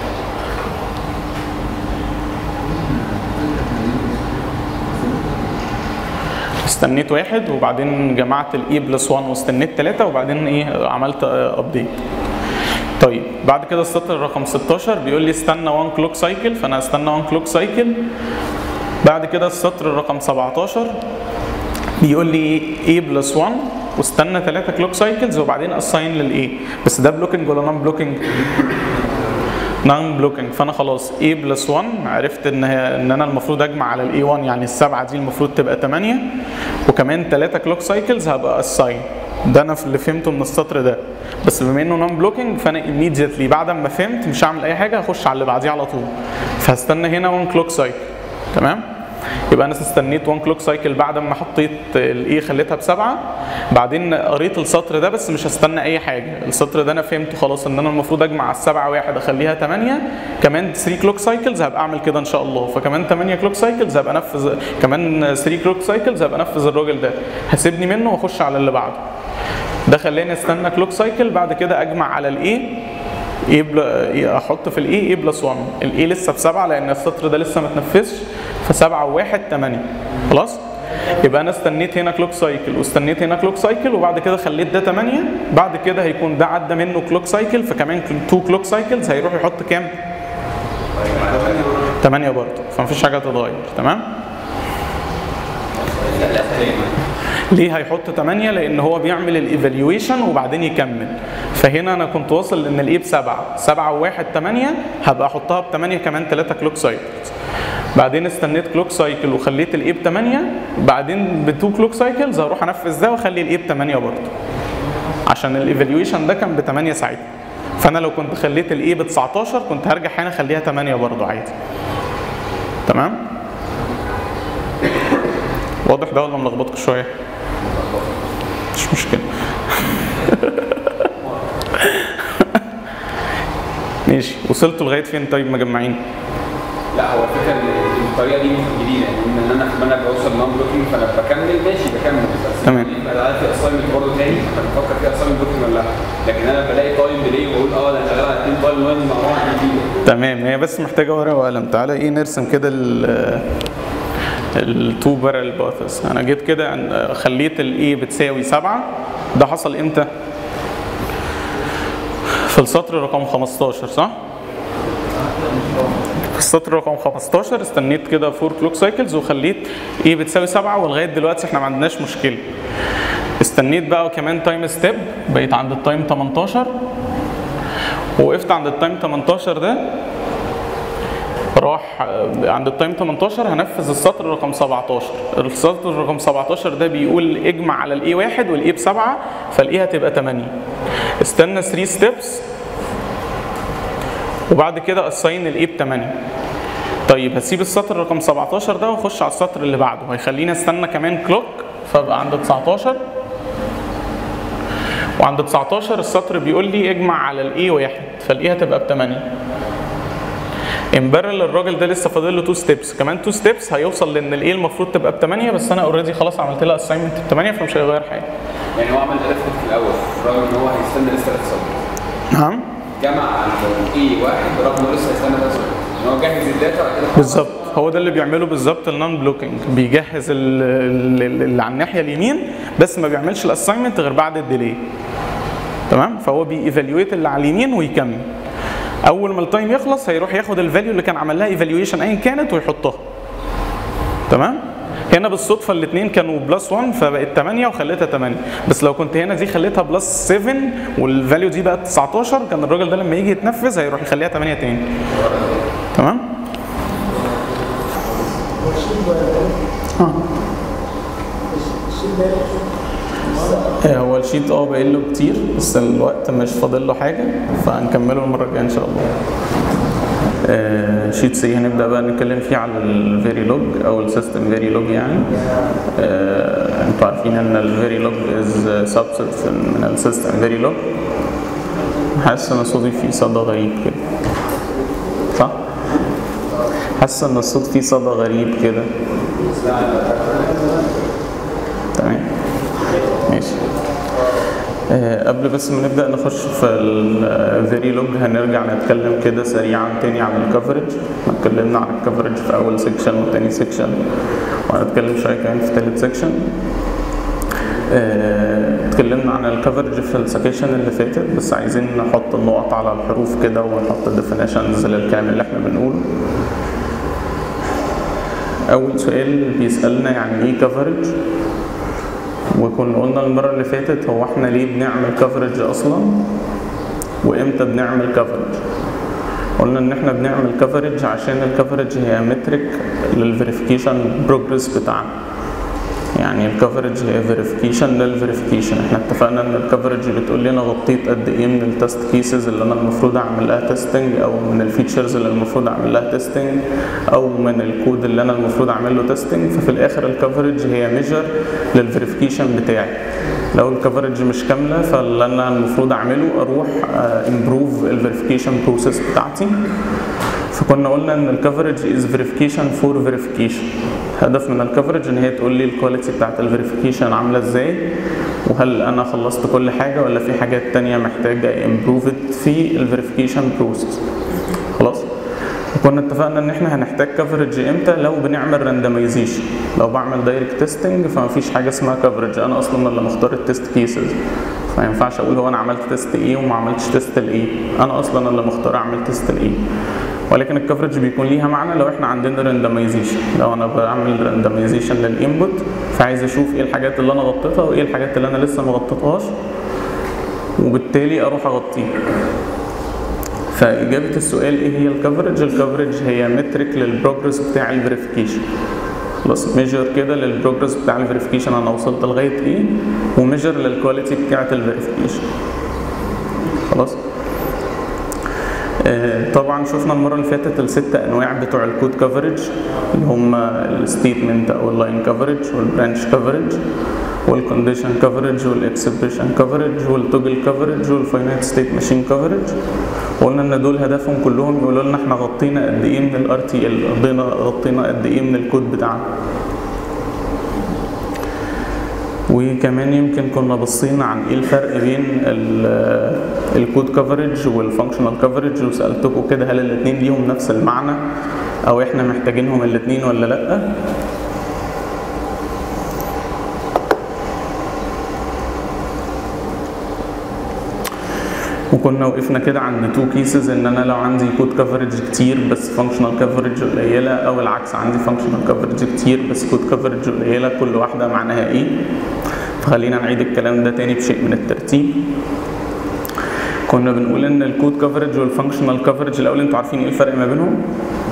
استنيت واحد وبعدين جمعت الاي بلس 1 واستنيت ثلاثة وبعدين ايه عملت ابديت طيب بعد كده السطر رقم 16 بيقول لي استنى 1 كلوك سايكل فانا هستنى 1 كلوك سايكل بعد كده السطر رقم 17 بيقول لي A بلس 1 واستنى 3 كلوك سايكلز وبعدين اساين للاي بس ده بلوكينج ولا نون بلوكينج؟ نون بلوكينج فانا خلاص A بلس 1 عرفت ان هي ان انا المفروض اجمع على الاي 1 يعني السبعه دي المفروض تبقى 8 وكمان 3 كلوك سايكلز هبقى اساين ده انا في اللي فهمته من السطر ده بس بما انه نون بلوكينج فانا immediately بعد ما فهمت مش هعمل اي حاجه هخش على اللي بعديه على طول فهستنى هنا 1 كلوك سايكل تمام يبقى انا استنيت 1 كلوك سايكل بعد ما حطيت الايه خليتها بسبعه بعدين قريت السطر ده بس مش هستنى اي حاجه السطر ده انا فهمته خلاص ان انا المفروض اجمع على السبعه واحد اخليها 8 كمان 3 كلوك سايكلز هبقى اعمل كده ان شاء الله فكمان 8 كلوك سايكلز هبقى انفذ كمان 3 كلوك سايكلز هبقى انفذ الراجل ده هسيبني منه واخش على اللي بعده ده خلاني استنى كلوك سايكل بعد كده اجمع على الايه ايه بل... إيه احط في الايه ايه بلس 1 الايه لسه بسبعه لان السطر ده لسه ما اتنفذش فسبعه وواحد 8 خلاص يبقى انا استنيت هنا كلوك سايكل واستنيت هنا كلوك سايكل وبعد كده خليت ده 8 بعد كده هيكون ده عدى منه كلوك سايكل فكمان 2 كلوك سايكلز هيروح يحط كام 8 برضه فمفيش حاجه تتغير تمام ليه هيحط 8 لان هو بيعمل الايفالويشن وبعدين يكمل فهنا انا كنت واصل ان الايه بسبعه 7 و1 8 هبقى احطها ب 8 كمان 3 كلوك سايكلز بعدين استنيت كلوك سايكل وخليت الايه ب 8 بعدين ب 2 كلوك سايكلز هروح انفذ ده واخلي الايه ب 8 برضه عشان الايفالويشن ده كان ب 8 ساعتها فانا لو كنت خليت الايه ب 19 كنت هرجع هنا اخليها 8 برضه عادي تمام واضح ده ولا ملخبطكم شويه مش مشكله ماشي وصلتوا لغايه فين طيب مجمعين لا هو الفكره ان الطريقه دي مش جديده يعني ان انا لما انا بوصل نون بلوكينج فانا بكمل ماشي بكمل بس تمام. يبقى انا في اساينمنت برضه تاني انا بفكر في اساينمنت بلوكينج ولا لا لكن انا بلاقي تايم ديلي واقول اه ده انا شغال على اثنين تايم لاين مع بعض جديده تمام هي بس محتاجه ورقه وقلم تعالى ايه نرسم كده ال التو بارل باثس انا جيت كده عن- خليت الاي بتساوي 7 ده حصل امتى في السطر رقم 15 صح في السطر رقم 15 استنيت كده 4 كلوك سايكلز وخليت ايه بتساوي 7 ولغايه دلوقتي احنا ما عندناش مشكله استنيت بقى كمان تايم ستيب بقيت عند التايم 18 وقفت عند التايم 18 ده راح آه، عند التايم 18 هنفذ السطر رقم 17 السطر رقم 17 ده بيقول اجمع على الاي واحد والاي بسبعه فالاي هتبقى 8 استنى 3 ستيبس وبعد كده اساين الاي ب 8 طيب هسيب السطر رقم 17 ده واخش على السطر اللي بعده هيخليني استنى كمان كلوك فابقى عند 19 وعند 19 السطر بيقول لي اجمع على الاي واحد فالاي هتبقى ب 8 امبارل الراجل ده لسه فاضل له 2 ستيبس كمان 2 ستيبس هيوصل لان الايه المفروض تبقى ب 8 بس انا اوريدي خلاص عملت لها اساينمنت ب 8 فمش هيغير حاجه يعني هو عمل ارثمت في الاول رغم ان هو هيستنى لسه ثلاث سطر نعم جمع الاي واحد برغم انه لسه هيستنى ثلاث سطر ان هو جهز الداتا وبعد كده بالظبط هو ده اللي بيعمله بالظبط النون بلوكينج بيجهز ال- ال- اللي على الناحيه اليمين بس ما بيعملش الاساينمنت غير بعد الديلي تمام فهو بييفالويت اللي على اليمين ويكمل اول ما التايم يخلص هيروح ياخد الفاليو اللي كان عمل لها ايفالويشن ايا كانت ويحطها تمام هنا بالصدفه الاثنين كانوا بلس 1 فبقت 8 وخليتها 8 بس لو كنت هنا دي خليتها بلس 7 والفاليو دي بقت 19 كان الراجل ده لما يجي يتنفذ هيروح يخليها 8 تاني تمام آه، هو الشيت اه باين له كتير بس الوقت مش فاضل له حاجه فهنكمله المره الجايه ان شاء الله آه، شيت سي هنبدا بقى نتكلم فيه على الفيري لوج او السيستم فيري لوج يعني آه، انتوا عارفين ان الفيري لوج از سبست من السيستم فيري لوج حاسس ان صوتي فيه صدى غريب كده صح؟ حاسس ان الصوت فيه صدى غريب كده تمام ماشي آه، قبل بس ما نبدا نخش في الفيري لوج هنرجع نتكلم كده سريعا تاني عن الكفرج اتكلمنا عن الكفرج في اول سيكشن وتاني سيكشن وهنتكلم شويه كمان في تالت سيكشن آه، اتكلمنا عن الكفرج في السكيشن اللي فاتت بس عايزين نحط النقط على الحروف كده ونحط ديفينيشنز للكلام اللي احنا بنقوله اول سؤال بيسالنا يعني ايه كفرج وكنا قلنا المرة اللي فاتت هو احنا ليه بنعمل كفرج اصلا وامتى بنعمل كفرج قلنا ان احنا بنعمل كفرج عشان الكفرج هي مترك للفيريفيكيشن بروجرس بتاعنا يعني الكفرج هي فيريفيكيشن للفيريفيكيشن احنا اتفقنا ان الكفرج بتقول لي انا غطيت قد ايه من التست كيسز اللي انا المفروض اعمل لها تيستنج او من الفيتشرز اللي المفروض اعمل لها تيستنج او من الكود اللي انا المفروض اعمل له تيستنج ففي الاخر الكفرج هي ميجر للفيريفيكيشن بتاعي لو الكفرج مش كامله فاللي انا المفروض اعمله اروح امبروف الفيريفيكيشن بروسيس بتاعتي فكنا قلنا ان الكفرج از فيريفيكيشن فور فيريفيكيشن هدف من الكفرج ان هي تقول لي الكواليتي بتاعت الفيريفيكيشن عامله ازاي وهل انا خلصت كل حاجه ولا في حاجات تانية محتاجه امبروفد في الفيريفيكيشن بروسيس خلاص كنا اتفقنا ان احنا هنحتاج كفرج امتى لو بنعمل راندمايزيشن لو بعمل دايركت تيستنج فمفيش حاجه اسمها كفرج انا اصلا اللي مختار التيست كيسز فما ينفعش اقول هو انا عملت تيست ايه وما عملتش تيست لايه انا اصلا اللي مختار اعمل تيست لايه ولكن الكفرج بيكون ليها معنى لو احنا عندنا راندمايزيشن لو انا بعمل راندمايزيشن للانبوت فعايز اشوف ايه الحاجات اللي انا غطيتها وايه الحاجات اللي انا لسه ما غطيتهاش وبالتالي اروح اغطيه فاجابه السؤال ايه هي الكفرج الكفرج هي مترك للبروجرس بتاع الفيريفيكيشن خلاص ميجر كده للبروجرس بتاع الفيريفيكيشن انا وصلت لغايه ايه وميجر للكواليتي بتاعت الفيريفيكيشن خلاص آه، طبعا شفنا المره اللي فاتت الست انواع بتوع الكود كفرج اللي هم الستيتمنت او اللاين كفرج والبرانش كفرج والكونديشن كفرج والاكسبريشن كفرج والتوجل كفرج والفاينانت ستيت ماشين كفرج وقلنا ان دول هدفهم كلهم يقولوا لنا احنا غطينا قد ايه من الار تي ال غطينا غطينا قد ايه من الكود بتاعنا وكمان يمكن كنا بصينا عن ايه الفرق بين الكود كفرج والفانكشنال كفرج وسالتكم كده هل الاثنين ليهم نفس المعنى او احنا محتاجينهم الاثنين ولا لا وكنا وقفنا كده عند تو كيسز ان انا لو عندي كود كفرج كتير بس فانكشنال كفرج قليله او العكس عندي فانكشنال كفرج كتير بس كود كفرج قليله كل واحده معناها ايه فخلينا نعيد الكلام ده تاني بشيء من الترتيب كنا بنقول ان الكود كفرج والفانكشنال كفرج الاول انتوا عارفين ايه الفرق ما بينهم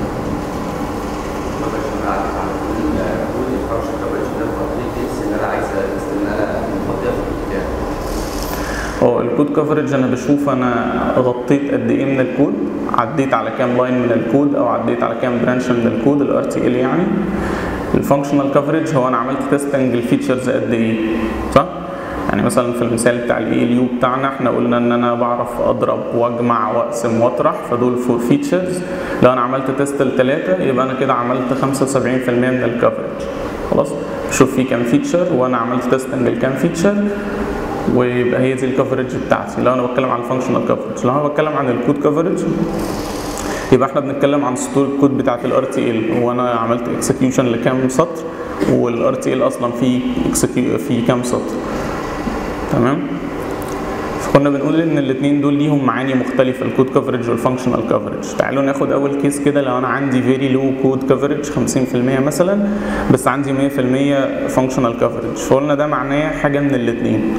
اه الكود كفرج انا بشوف انا غطيت قد ايه من الكود عديت على كام لاين من الكود او عديت على كام برانش من الكود الار تي ال يعني الفانكشنال كفرج هو انا عملت تيستنج الفيتشرز قد ايه صح يعني مثلا في المثال بتاع الاي ال يو بتاعنا احنا قلنا ان انا بعرف اضرب واجمع واقسم واطرح فدول فور فيتشرز لو انا عملت تيست لثلاثه يبقى انا كده عملت 75% من الكفرج خلاص شوف في كام فيتشر وانا عملت تيستنج لكام فيتشر ويبقى هي دي الكفرج بتاعتي لو انا بتكلم عن الفانكشنال كفرج لو انا بتكلم عن الكود كفرج يبقى احنا بنتكلم عن سطور الكود بتاعت الار تي ال وانا عملت اكسكيوشن لكام سطر والار تي ال اصلا فيه في كام سطر تمام فكنا بنقول ان الاثنين دول ليهم معاني مختلفه الكود كفرج والفانكشنال كفرج تعالوا ناخد اول كيس كده لو انا عندي فيري لو كود كفرج 50% مثلا بس عندي 100% فانكشنال كفرج فقلنا ده معناه حاجه من الاثنين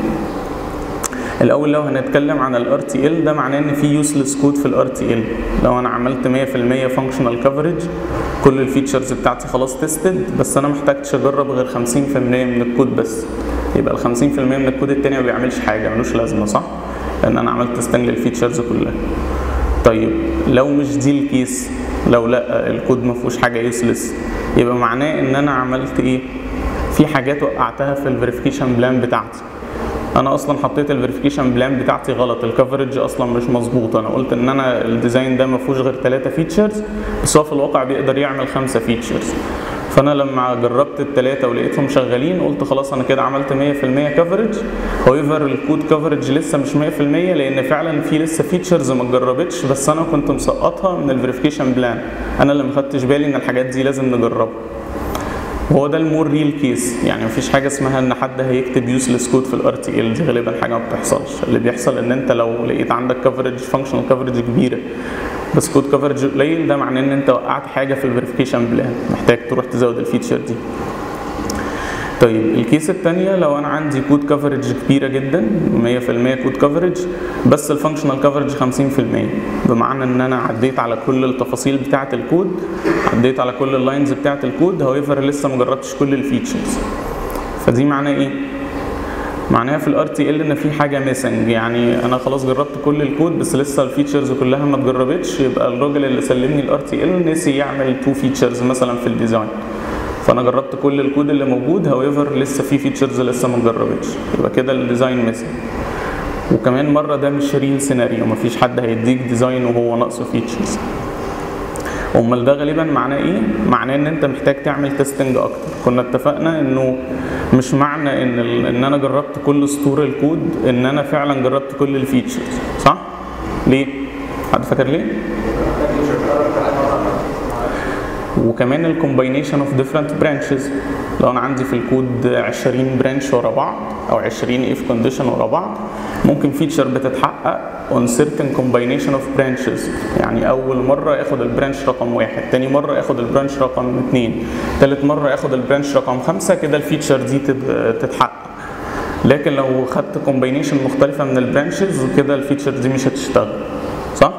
الاول لو هنتكلم عن الار تي ال ده معناه ان في يوسلس كود في الار تي ال لو انا عملت 100% فانكشنال كفرج كل الفيتشرز بتاعتي خلاص تيستد بس انا محتاجتش اجرب غير 50% من الكود بس يبقى ال 50% من الكود التاني ما بيعملش حاجه ملوش لازمه صح لان انا عملت تيستنج للفيتشرز كلها طيب لو مش دي الكيس لو لا الكود ما فيهوش حاجه يوسلس يبقى معناه ان انا عملت ايه في حاجات وقعتها في الفيريفيكيشن بلان بتاعتي انا اصلا حطيت الفيريفيكيشن بلان بتاعتي غلط الكفرج اصلا مش مظبوط انا قلت ان انا الديزاين ده ما فيهوش غير ثلاثه فيتشرز بس هو في الواقع بيقدر يعمل خمسه فيتشرز فانا لما جربت الثلاثه ولقيتهم شغالين قلت خلاص انا كده عملت 100% كفرج هويفر الكود كفرج لسه مش 100% لان فعلا في لسه فيتشرز ما اتجربتش بس انا كنت مسقطها من الفيريفيكيشن بلان انا اللي ما خدتش بالي ان الحاجات دي لازم نجربها وهو ده المور ريل كيس يعني مفيش حاجه اسمها ان حد هيكتب يوسلس كود في الار تي ال دي غالبا حاجه ما بتحصلش اللي بيحصل ان انت لو لقيت عندك كفرج فانكشنال كفرج كبيره بس كود كفرج قليل ده معناه ان انت وقعت حاجه في الفيريفيكيشن بلان محتاج تروح تزود الفيتشر دي طيب الكيس الثانيه لو انا عندي كود كفرج كبيره جدا 100% كود كفرج بس الفانكشنال كفرج 50% بمعنى ان انا عديت على كل التفاصيل بتاعه الكود عديت على كل اللاينز بتاعه الكود هاويفر لسه ما جربتش كل الفيتشرز فدي معناه ايه معناها في الار تي ال ان في حاجه ميسنج يعني انا خلاص جربت كل الكود بس لسه الفيتشرز كلها ما اتجربتش يبقى الراجل اللي سلمني الار تي ال نسي يعمل تو فيتشرز مثلا في الديزاين فانا جربت كل الكود اللي موجود هاويفر لسه في فيتشرز لسه ما اتجربتش يبقى كده الديزاين ميسنج وكمان مره ده مش ريل سيناريو مفيش حد هيديك ديزاين وهو ناقصه فيتشرز امال ده غالبا معناه ايه معناه ان انت محتاج تعمل تيستنج اكتر كنا اتفقنا انه مش معنى ان ال... ان انا جربت كل سطور الكود ان انا فعلا جربت كل الفيتشرز صح ليه حد فاكر ليه وكمان الكومباينيشن اوف ديفرنت برانشز لو انا عندي في الكود 20 برانش ورا بعض او 20 اف كونديشن ورا بعض ممكن فيتشر بتتحقق on certain combination of branches يعني اول مره اخد البرانش رقم واحد تاني مره اخد البرانش رقم اتنين تالت مره اخد البرانش رقم خمسة كده الفيتشر دي تت- تتحقق لكن لو خدت كومباينيشن مختلفه من البرانشز كده الفيتشر دي مش هتشتغل صح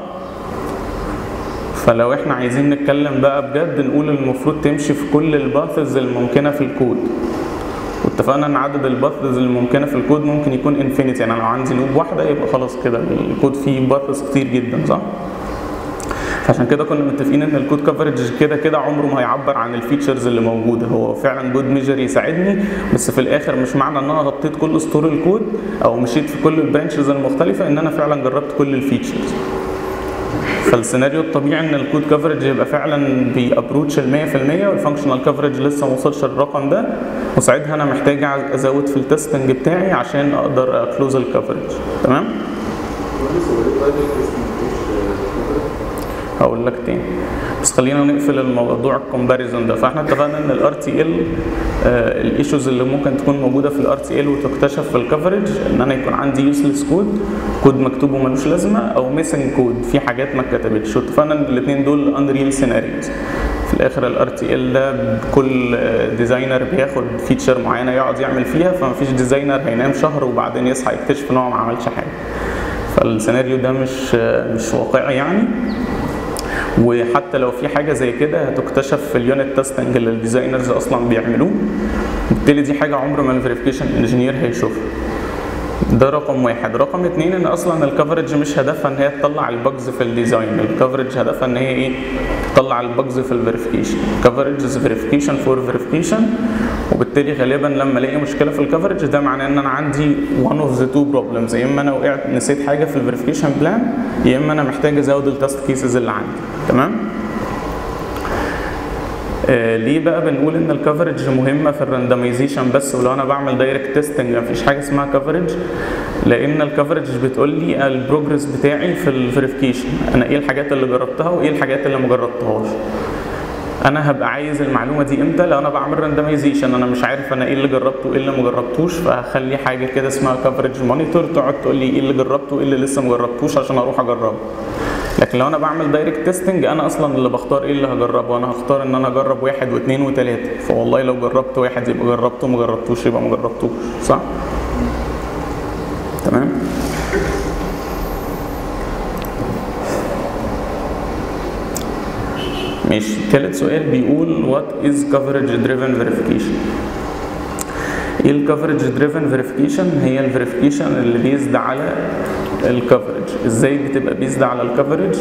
فلو احنا عايزين نتكلم بقى بجد نقول المفروض تمشي في كل الباثز الممكنه في الكود واتفقنا ان عدد الباثز الممكنه في الكود ممكن يكون انفينيتي يعني لو عندي لوب واحده يبقى خلاص كده الكود فيه باثز كتير جدا صح عشان كده كنا متفقين ان الكود كفرج كده كده عمره ما هيعبر عن الفيتشرز اللي موجوده هو فعلا جود ميجر يساعدني بس في الاخر مش معنى ان انا غطيت كل سطور الكود او مشيت في كل البرانشز المختلفه ان انا فعلا جربت كل الفيتشرز فالسيناريو الطبيعي ان الكود كفرج يبقى فعلا بيابروتش ال 100% والفانكشنال كفرج لسه ما وصلش الرقم ده وساعتها انا محتاج ازود في التستنج بتاعي عشان اقدر اكلوز الكفرج تمام هقول لك تاني بس خلينا نقفل الموضوع الكومباريزون ده فاحنا اتفقنا ان الار تي ال الايشوز اللي ممكن تكون موجوده في الار تي ال وتكتشف في الكفرج ان انا يكون عندي يوسلس كود كود مكتوب وملوش لازمه او ميسنج كود في حاجات ما اتكتبتش واتفقنا ان الاثنين دول انريل سيناريوز في الاخر الار تي ال ده كل ديزاينر بياخد فيتشر معينه يقعد يعمل فيها فما فيش ديزاينر هينام شهر وبعدين يصحى يكتشف ان هو ما عملش حاجه فالسيناريو ده مش مش واقعي يعني وحتى لو في حاجه زي كده هتكتشف في اليونت تيستنج اللي الديزاينرز اصلا بيعملوه بالتالي دي حاجه عمر ما الفيريفيكيشن انجينير هيشوفها ده رقم واحد رقم اتنين ان اصلا الكفرج مش هدفها ان هي تطلع البجز في الديزاين الكفرج هدفها ان هي ايه تطلع البجز في الفيريفيكيشن كفرج از فيريفيكيشن فور فيريفيكيشن وبالتالي غالبا لما الاقي مشكله في الكفرج ده معناه ان انا عندي one اوف ذا تو بروبلمز يا اما انا وقعت نسيت حاجه في الفيريفيكيشن بلان يا اما انا محتاج ازود التست كيسز اللي عندي تمام آه ليه بقى بنقول ان الكفرج مهمه في الراندمايزيشن بس ولو انا بعمل دايركت تيستنج مفيش حاجه اسمها كفرج لان الكفرج بتقول لي البروجرس بتاعي في الفيريفيكيشن انا ايه الحاجات اللي جربتها وايه الحاجات اللي ما جربتهاش انا هبقى عايز المعلومه دي امتى لو انا بعمل راندمايزيشن انا مش عارف انا ايه اللي جربته وايه اللي ما جربتوش فهخلي حاجه كده اسمها كفرج مونيتور تقعد تقول لي ايه اللي جربته وايه اللي لسه ما جربتوش عشان اروح اجربه لكن لو انا بعمل دايركت تيستنج انا اصلا اللي بختار ايه اللي هجربه انا هختار ان انا اجرب واحد واثنين وثلاثه فوالله لو جربت واحد يبقى جربته ما جربتوش يبقى ما جربتوش صح تمام ماشي تالت سؤال بيقول what is coverage driven verification ايه الكفرج دريفن فيريفيكيشن هي الفيريفيكيشن اللي بيزد على الكفرج ازاي بتبقى بيزد على الكفرج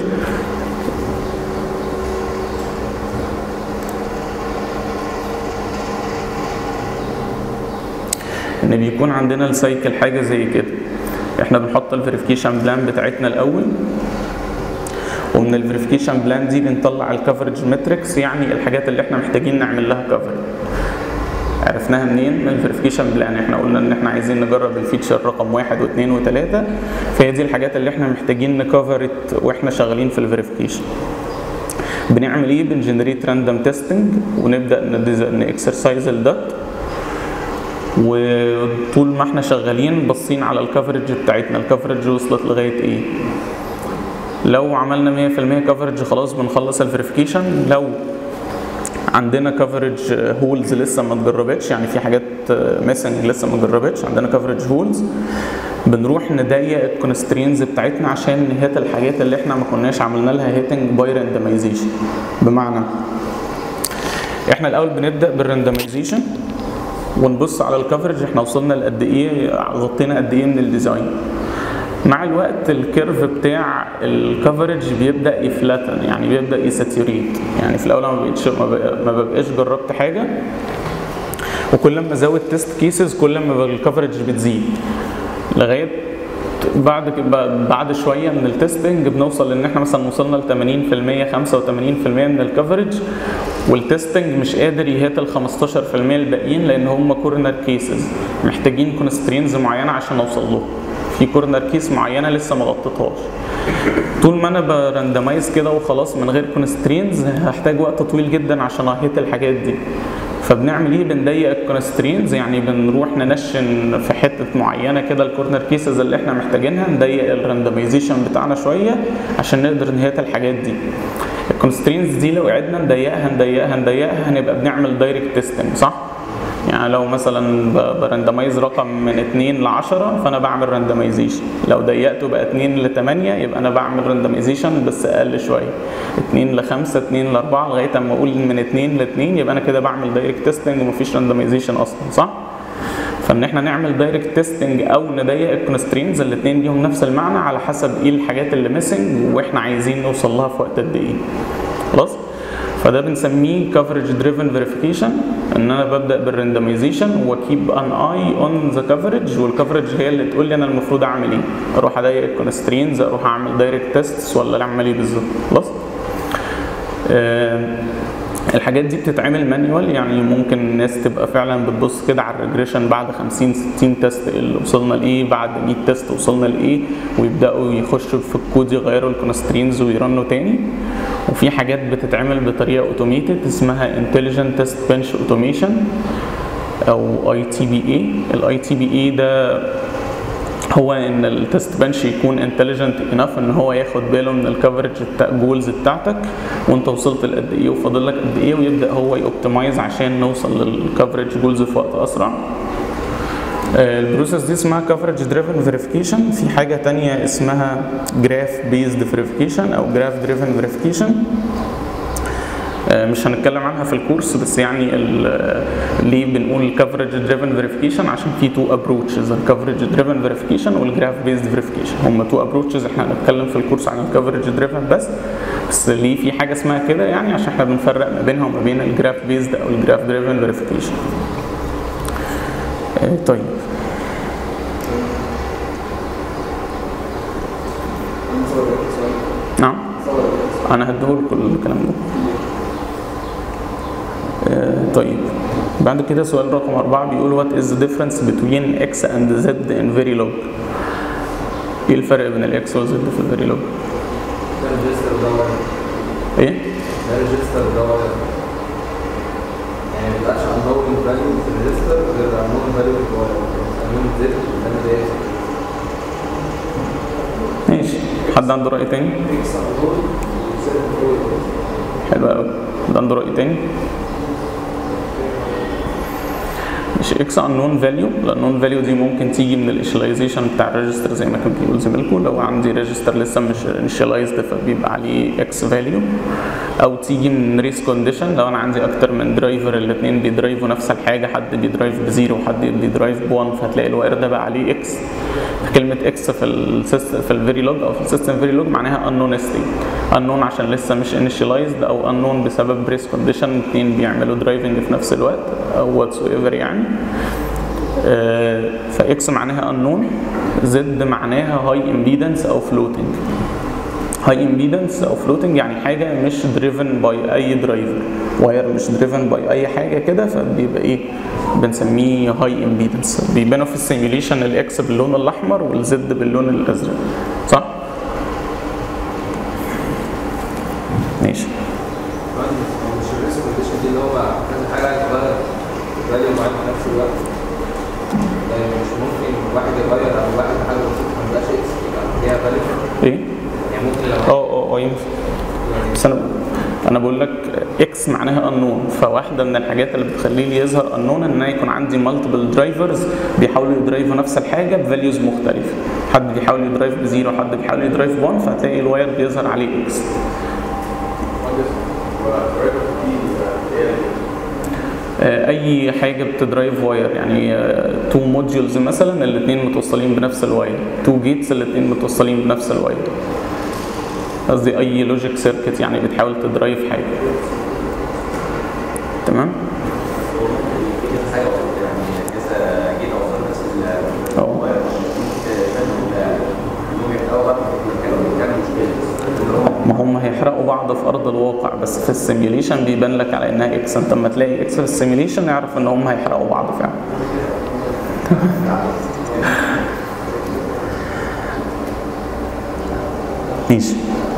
ان بيكون عندنا السايكل حاجه زي كده احنا بنحط الفيريفيكيشن بلان بتاعتنا الاول ومن الفيريفيكيشن بلان دي بنطلع الكفرج ماتريكس يعني الحاجات اللي احنا محتاجين نعمل لها كفرج عرفناها منين؟ من الفيريفيكيشن بلان احنا قلنا ان احنا عايزين نجرب الفيتشر رقم واحد واثنين وثلاثة فهي دي الحاجات اللي احنا محتاجين نكفرت واحنا شغالين في الفيريفيكيشن بنعمل ايه؟ بنجنريت راندوم تيستنج ونبدا نكسرسايز الدات وطول ما احنا شغالين باصين على الكفرج بتاعتنا الكفرج وصلت لغايه ايه لو عملنا 100% كفرج خلاص بنخلص الفيريفيكيشن لو عندنا كفرج هولز لسه ما اتجربتش يعني في حاجات ميسنج لسه ما اتجربتش عندنا كفرج هولز بنروح نضيق الكونسترينز بتاعتنا عشان نهيت الحاجات اللي احنا ما كناش عملنا لها هيتنج باي راندمايزيشن بمعنى احنا الاول بنبدا بالراندمايزيشن ونبص على الكفرج احنا وصلنا لقد ايه غطينا قد ايه من الديزاين مع الوقت الكيرف بتاع الكفرج بيبدا يفلتن يعني بيبدا يساتوريت يعني في الاول ما بقتش ما ببقاش جربت حاجه وكل ما ازود تيست كيسز كل ما الكفرج بتزيد لغايه بعد كده بعد شويه من التستنج بنوصل ان احنا مثلا وصلنا ل 80% 85% من الكفرج والتستنج مش قادر يهات ال 15% الباقيين لان هم كورنر كيسز محتاجين كونسترينز معينه عشان نوصل له في كورنر كيس معينه لسه ما غطيتهاش طول ما انا براندمايز كده وخلاص من غير كونسترينز هحتاج وقت طويل جدا عشان اهيت الحاجات دي فبنعمل ايه بنضيق الكونسترينز يعني بنروح ننشن في حته معينه كده الكورنر كيسز اللي احنا محتاجينها نضيق الراندمايزيشن بتاعنا شويه عشان نقدر نهيت الحاجات دي الكونسترينز دي لو قعدنا نضيقها نضيقها نضيقها هنبقى بنعمل دايركت تيستنج صح يعني لو مثلا ب- براندمايز رقم من 2 ل 10 فانا بعمل راندمايزيشن لو ضيقته بقى 2 ل 8 يبقى انا بعمل راندمايزيشن بس اقل شويه 2 ل 5 2 ل 4 لغايه اما اقول من 2 ل 2 يبقى انا كده بعمل دايركت تيستنج ومفيش راندمايزيشن اصلا صح فان احنا نعمل دايركت تيستنج او نضيق الكونسترينز الاثنين ليهم نفس المعنى على حسب ايه الحاجات اللي ميسنج واحنا عايزين نوصل لها في وقت قد ايه خلاص فده بنسميه coverage driven verification ان انا ببدا بالرندمايزيشن واكيب ان اي اون ذا coverage والكفرج هي اللي تقول لي انا المفروض اعمل ايه اروح اضيق الكونسترينز اروح اعمل دايركت تيستس ولا اعمل ايه بالظبط خلاص آه، الحاجات دي بتتعمل مانيوال يعني ممكن الناس تبقى فعلا بتبص كده على الريجريشن بعد 50 60 تيست اللي وصلنا لايه بعد 100 تيست وصلنا لايه ويبداوا يخشوا في الكود يغيروا الكونسترينز ويرنوا تاني وفي حاجات بتتعمل بطريقه اوتوميتد اسمها انتليجنت تيست بنش اوتوميشن او اي تي بي اي الاي تي بي اي ده هو ان التست بنش يكون انتليجنت انف ان هو ياخد باله من الكفرج جولز بتاعتك وانت وصلت لقد ايه وفاضل لك قد ايه ويبدا هو يوبتمايز عشان نوصل للكفرج جولز في وقت اسرع آه، البروسيس دي اسمها كفرج دريفن فيريفيكيشن في حاجه تانية اسمها جراف بيزد فيريفيكيشن او جراف دريفن فيريفيكيشن مش هنتكلم عنها في الكورس بس يعني ال- ليه بنقول كفرج دريفن فيريفيكيشن عشان في تو ابروتشز الكفرج دريفن فيريفيكيشن والجراف بيزد فيريفيكيشن هم تو ابروتشز احنا هنتكلم في الكورس عن الكفرج دريفن بس بس ليه في حاجه اسمها كده يعني عشان احنا بنفرق ما بينها وما بين الجراف بيزد او الجراف دريفن فيريفيكيشن طيب نعم انا هديهولك كل الكلام ده آه، طيب بعد كده سؤال رقم أربعة بيقول what is the difference between x and z in verilog ايه الفرق بين الاكس والزد في الفيريلوج؟ ده ريجستر ده ايه؟ ده ريجستر ده يعني ما بيبقاش unknown value في الريجستر غير unknown value في الواير unknown زد ده ده ماشي حد عنده رأي تاني؟ حلو قوي حد عنده رأي تاني؟ مش اكس unknown value الانون فاليو دي ممكن تيجي من الانيشاليزيشن بتاع الريجستر زي ما كان بيقول زميلكم لو عندي ريجستر لسه مش انيشاليزد فبيبقى عليه اكس فاليو او تيجي من ريس كونديشن لو انا عندي اكتر من درايفر الاثنين بيدرايفوا نفس الحاجه حد بيدرايف بزيرو وحد بيدرايف ب1 فهتلاقي الواير ده بقى عليه اكس كلمه اكس في السيستم في الفيري لوج او في السيستم فيري لوج معناها unknown state unknown عشان لسه مش initialized او unknown بسبب بريس كونديشن اثنين بيعملوا درايفنج في نفس الوقت او واتس ايفر يعني آه، فاكس معناها unknown زد معناها هاي امبيدنس او فلوتنج هاي امبيدنس او فلوتنج يعني حاجه مش دريفن باي اي درايفر واير مش دريفن باي اي حاجه كده فبيبقى ايه بنسميه هاي امبيدنس بيبانوا في السيميوليشن الاكس باللون الاحمر والزد باللون الازرق صح ماشي كمان هو مش الريس كونديشن دي اللي هو بقى كذا حاجه عايز تغير فاليو معين في نفس الوقت يعني مش ممكن واحد يغير او واحد حاجه بسيطه ما يبقاش اكس يبقى ليها فاليو ايه يعني ممكن لو اه اه اه ينفع بس انا انا بقول لك اكس معناها unknown فواحده من الحاجات اللي بتخليه لي يظهر unknown ان انا يكون عندي مالتيبل درايفرز بيحاولوا يدرايفوا نفس الحاجه بفاليوز مختلفه حد بيحاول يدرايف بزيرو حد بيحاول يدرايف 1 فهتلاقي الواير بيظهر عليه اكس آه، اي حاجه بتدرايف واير يعني تو موديولز مثلا الاثنين متوصلين بنفس الواير تو جيتس الاثنين متوصلين بنفس الواير قصدي اي لوجيك سيركت يعني بتحاول تدرايف حاجه تمام في حاجه يعني كذا جيت اوصل بس ال- اه هو كان الواقع بس في السيميوليشن بيبان لك على انها اكس انت لما تلاقي اكس في السيميوليشن يعرف ان هم هيحرقوا بعض فعلا ماشي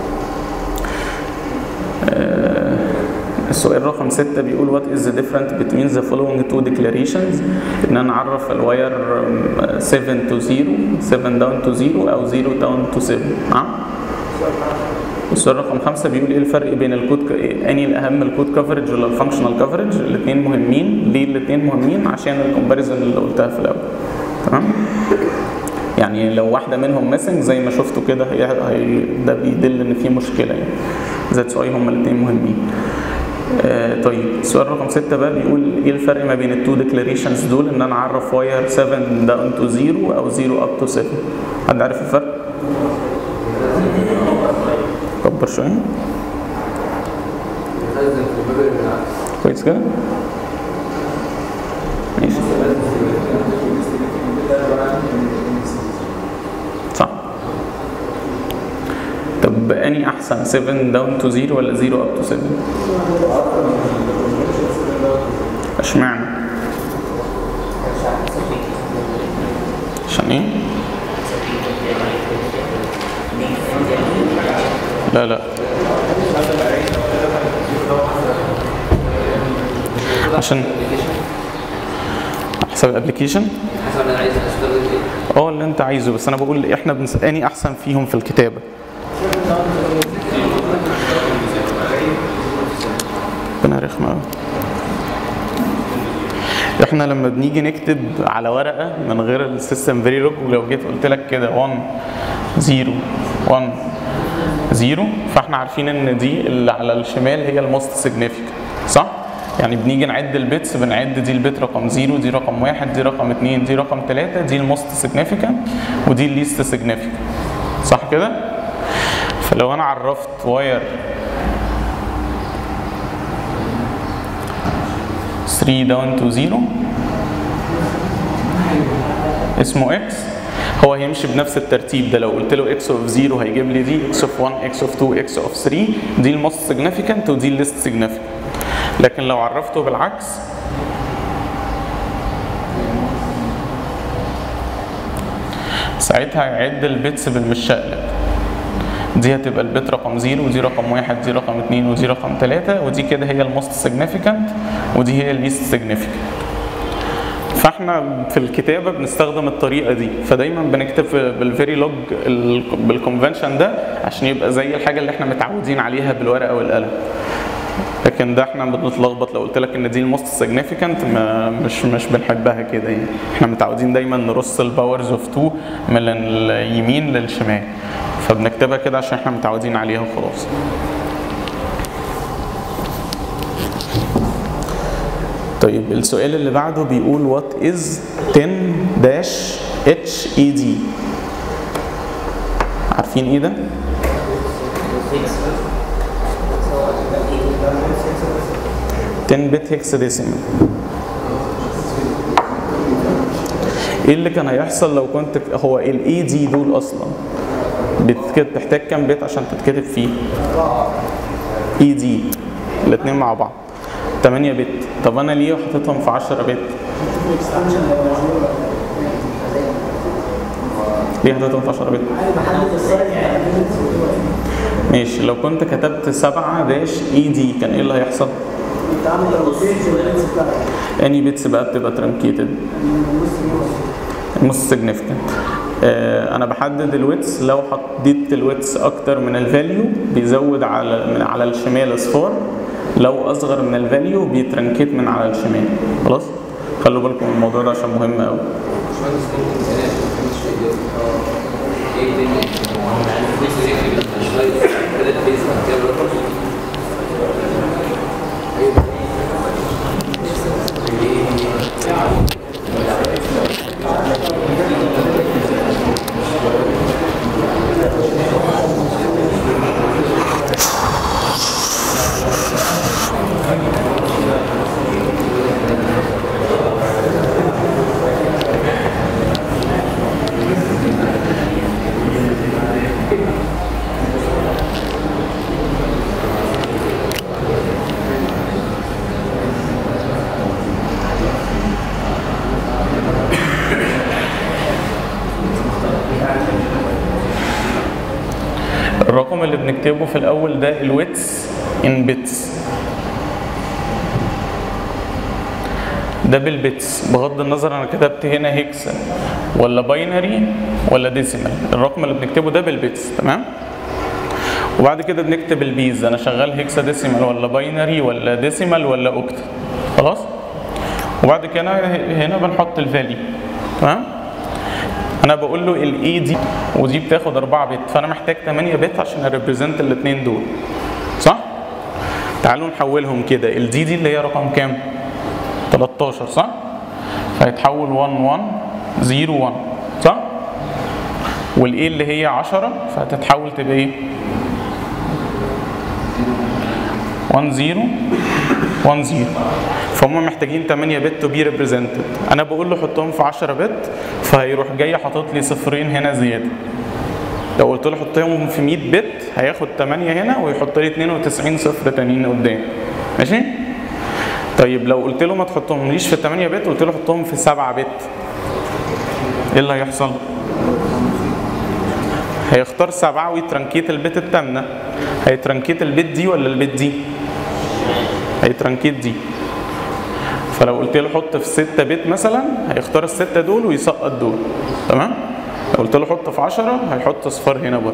آه، السؤال رقم ستة بيقول what is the difference between the following two declarations ان انا اعرف الواير 7 to 0 7 down to 0 او 0 down to 7 نعم السؤال رقم خمسة بيقول ايه الفرق بين الكود ك... اني الاهم الكود كفرج ولا الفانكشنال كفرج الاثنين مهمين ليه الاثنين مهمين عشان الكومباريزون اللي قلتها في الاول تمام يعني لو واحده منهم ميسنج زي ما شفتوا كده هي هي ده بيدل ان في مشكله يعني ذاتس واي هما الاثنين مهمين آه طيب السؤال رقم ستة بقى بيقول ايه الفرق ما بين التو ديكلاريشنز دول ان انا اعرف واير 7 داون تو 0 او 0 اب تو 7 حد عارف الفرق؟ كبر شويه لازم في الباب بالعكس كويس كده؟ ماشي صح طب اني احسن 7 داون تو 0 ولا 0 اب تو 7 اشمعنى عشان ايه لا لا عشان حسب الابلكيشن حسب انا عايز اشتغل ايه اه اللي انت عايزه بس انا بقول احنا بنس... اني احسن فيهم في الكتابه ربنا رخمة أوي. احنا لما بنيجي نكتب على ورقه من غير السيستم فيري لوج ولو جيت قلت لك كده 1 0 1 0 فاحنا عارفين ان دي اللي على الشمال هي الموست سيجنيفيكانت صح؟ يعني بنيجي نعد البيتس بنعد دي البيت رقم 0 دي رقم 1 دي رقم 2 دي رقم 3 دي الموست سيجنيفيكانت ودي الليست سيجنيفيكانت صح كده؟ فلو انا عرفت واير 3 داون تو 0 اسمه اكس هو هيمشي بنفس الترتيب ده لو قلت له اكس اوف 0 هيجيب لي دي اكس اوف 1 اكس اوف 2 اكس اوف 3 دي الموست سيجنيفيكانت ودي الليست سيجنيفيكانت لكن لو عرفته بالعكس ساعتها هيعد البيتس بالمشقلب دي هتبقى البيت رقم 0 ودي رقم 1 دي رقم 2 ودي رقم 3 ودي كده هي الموست سيجنيفيكانت ودي هي الليست سيجنيفيكانت فاحنا في الكتابه بنستخدم الطريقه دي فدايما بنكتب بالفيري لوج بالكونفنشن ده عشان يبقى زي الحاجه اللي احنا متعودين عليها بالورقه والقلم لكن ده احنا بنتلخبط لو قلت لك ان دي الموست سيجنيفيكانت مش مش بنحبها كده يعني احنا متعودين دايما نرص الباورز اوف 2 من اليمين للشمال فبنكتبها كده عشان احنا متعودين عليها وخلاص طيب السؤال اللي بعده بيقول وات از 10 داش اتش اي دي عارفين ايه ده؟ ten bit hexadecimal ايه اللي كان هيحصل لو كنت هو الاي دي دول اصلا بتك- بتحتاج كام بيت عشان تتكتب فيه اي دي الاثنين مع بعض 8 بت طب انا ليه حاططهم في 10 بت ليه حاططهم في 10 بت ماشي لو كنت كتبت 7 داش اي دي كان ايه اللي هيحصل اني بيتس بقى بتبقى ترانكيتد موست سيجنيفيكانت انا بحدد الويتس لو حددت الويتس اكتر من الفاليو بيزود على من على الشمال اصفار لو اصغر من الفاليو بيترنكيت من على الشمال خلاص خلوا بالكم من الموضوع ده عشان مهم قوي باشمهندس ممكن انا ما فهمتش ايه ده ايه تاني بص يكتب السلايد كده البيز بعد كده الرقم ايه ده الرقم اللي بنكتبه في الاول ده الويتس ان بيتس ده بالبيتس بغض النظر انا كتبت هنا هيكسا ولا باينري ولا ديسيمال الرقم اللي بنكتبه ده بالبيتس تمام وبعد كده بنكتب البيز انا شغال هيكسا ديسيمال ولا باينري ولا ديسيمال ولا اوكتا خلاص وبعد كده هنا بنحط الفالي تمام انا بقول له الاي دي ودي بتاخد 4 بت فانا محتاج 8 بت عشان اريبريزنت الاثنين دول صح تعالوا نحولهم كده الدي دي اللي هي رقم كام 13 صح فيتحول 1 1 0 1 صح والاي اللي هي 10 فهتتحول تبقى ايه 1 0 1 0 فهم محتاجين 8 بت تو بي ريبريزنتد انا بقول له حطهم في 10 بت فهيروح جاي حاطط لي صفرين هنا زياده لو قلت له حطهم في 100 بت هياخد 8 هنا ويحط لي 92 صفر تانيين قدام ماشي طيب لو قلت له ما تحطهمليش في 8 بت قلت له حطهم في 7 بت ايه اللي هيحصل هيختار سبعة ويترنكيت البت التامنة هيترنكيت البت دي ولا البت دي هيترنكيت دي فلو قلت له حط في 6 بت مثلا هيختار الستة دول ويسقط دول تمام لو قلت له حط في 10 هيحط اصفار هنا برضه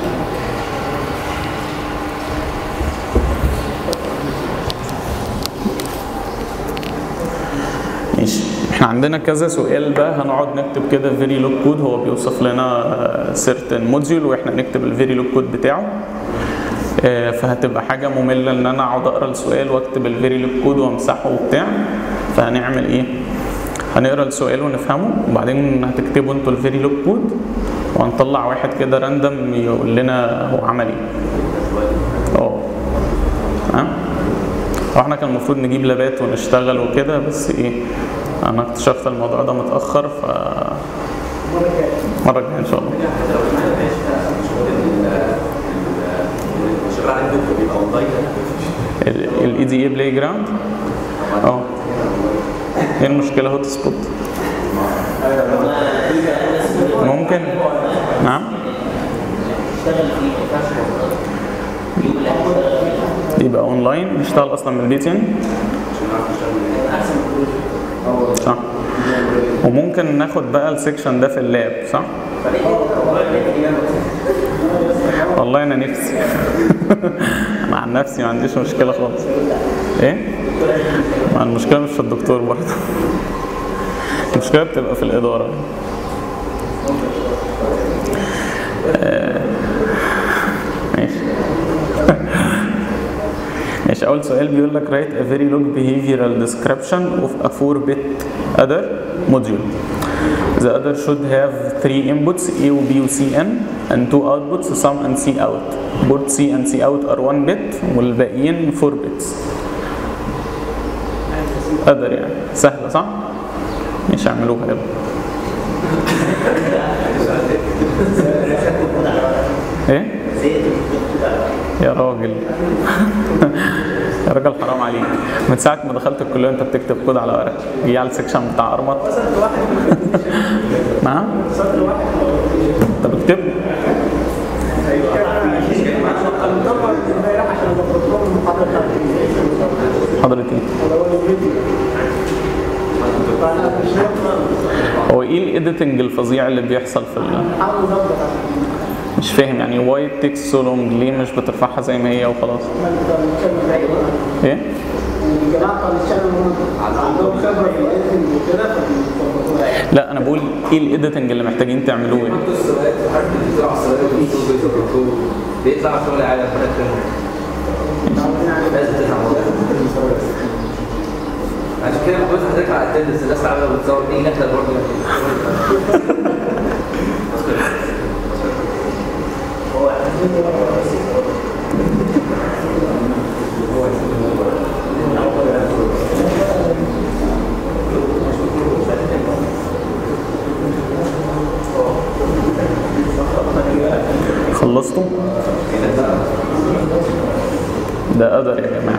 ماشي احنا عندنا كذا سؤال بقى هنقعد نكتب كده فيري لوك كود هو بيوصف لنا سيرتن موديول واحنا نكتب الفيري لوك كود بتاعه آه، فهتبقى حاجه ممله ان انا اقعد اقرا السؤال واكتب الفيري لوك كود وامسحه وبتاع فهنعمل ايه هنقرا السؤال ونفهمه وبعدين هتكتبوا انتوا الفيري لوك كود وهنطلع واحد كده راندم يقول لنا هو عمل ايه اه تمام هو احنا كان المفروض نجيب لابات ونشتغل وكده بس ايه انا اكتشفت الموضوع ده متاخر ف المره الجايه ان شاء الله شغال على الدكتور بيبقى اونلاين الاي دي اي بلاي جراوند اه ايه المشكله هوت سبوت ممكن نعم يبقى اونلاين نشتغل اصلا من البيت يعني صح وممكن ناخد بقى السكشن ده في اللاب صح والله انا نفسي انا عن نفسي ما عنديش مشكله خالص ايه ما المشكله مش في الدكتور برضه المشكله بتبقى في الاداره آه، ماشي ماشي اول سؤال بيقول لك write a very long behavioral description of a 4 bit other module the other should have three inputs a و b و c in and two outputs sum and c out both c and c out are 1 bit والباقيين 4 bits other يعني سهلة صح؟ مش اعملوها يلا ايه؟ يا راجل يا راجل حرام عليك من ساعة ما دخلت الكلية انت بتكتب كود على ورق جه على السكشن بتاع ارمط نعم انت بتكتب حضرة ايه؟ هو ايه الايديتنج الفظيع اللي بيحصل في ال... مش فاهم يعني واي تيكس سو لونج ليه مش بترفعها زي ما هي وخلاص ايه الجماعه بتوع الشانل عندهم خبره في الايديتنج وكده فبيظبطوها لا انا بقول ايه الايديتنج اللي محتاجين تعملوه يعني حط السؤال عارف اللي بيطلع السؤال بيكتب بيكتب بيطلع شغل عادي حضرتك لازم تسمع عشان كده بقول حضرتك على التندس الناس عامله بتصور دي نكته برضه خلصتوا ده قدر يا جماعه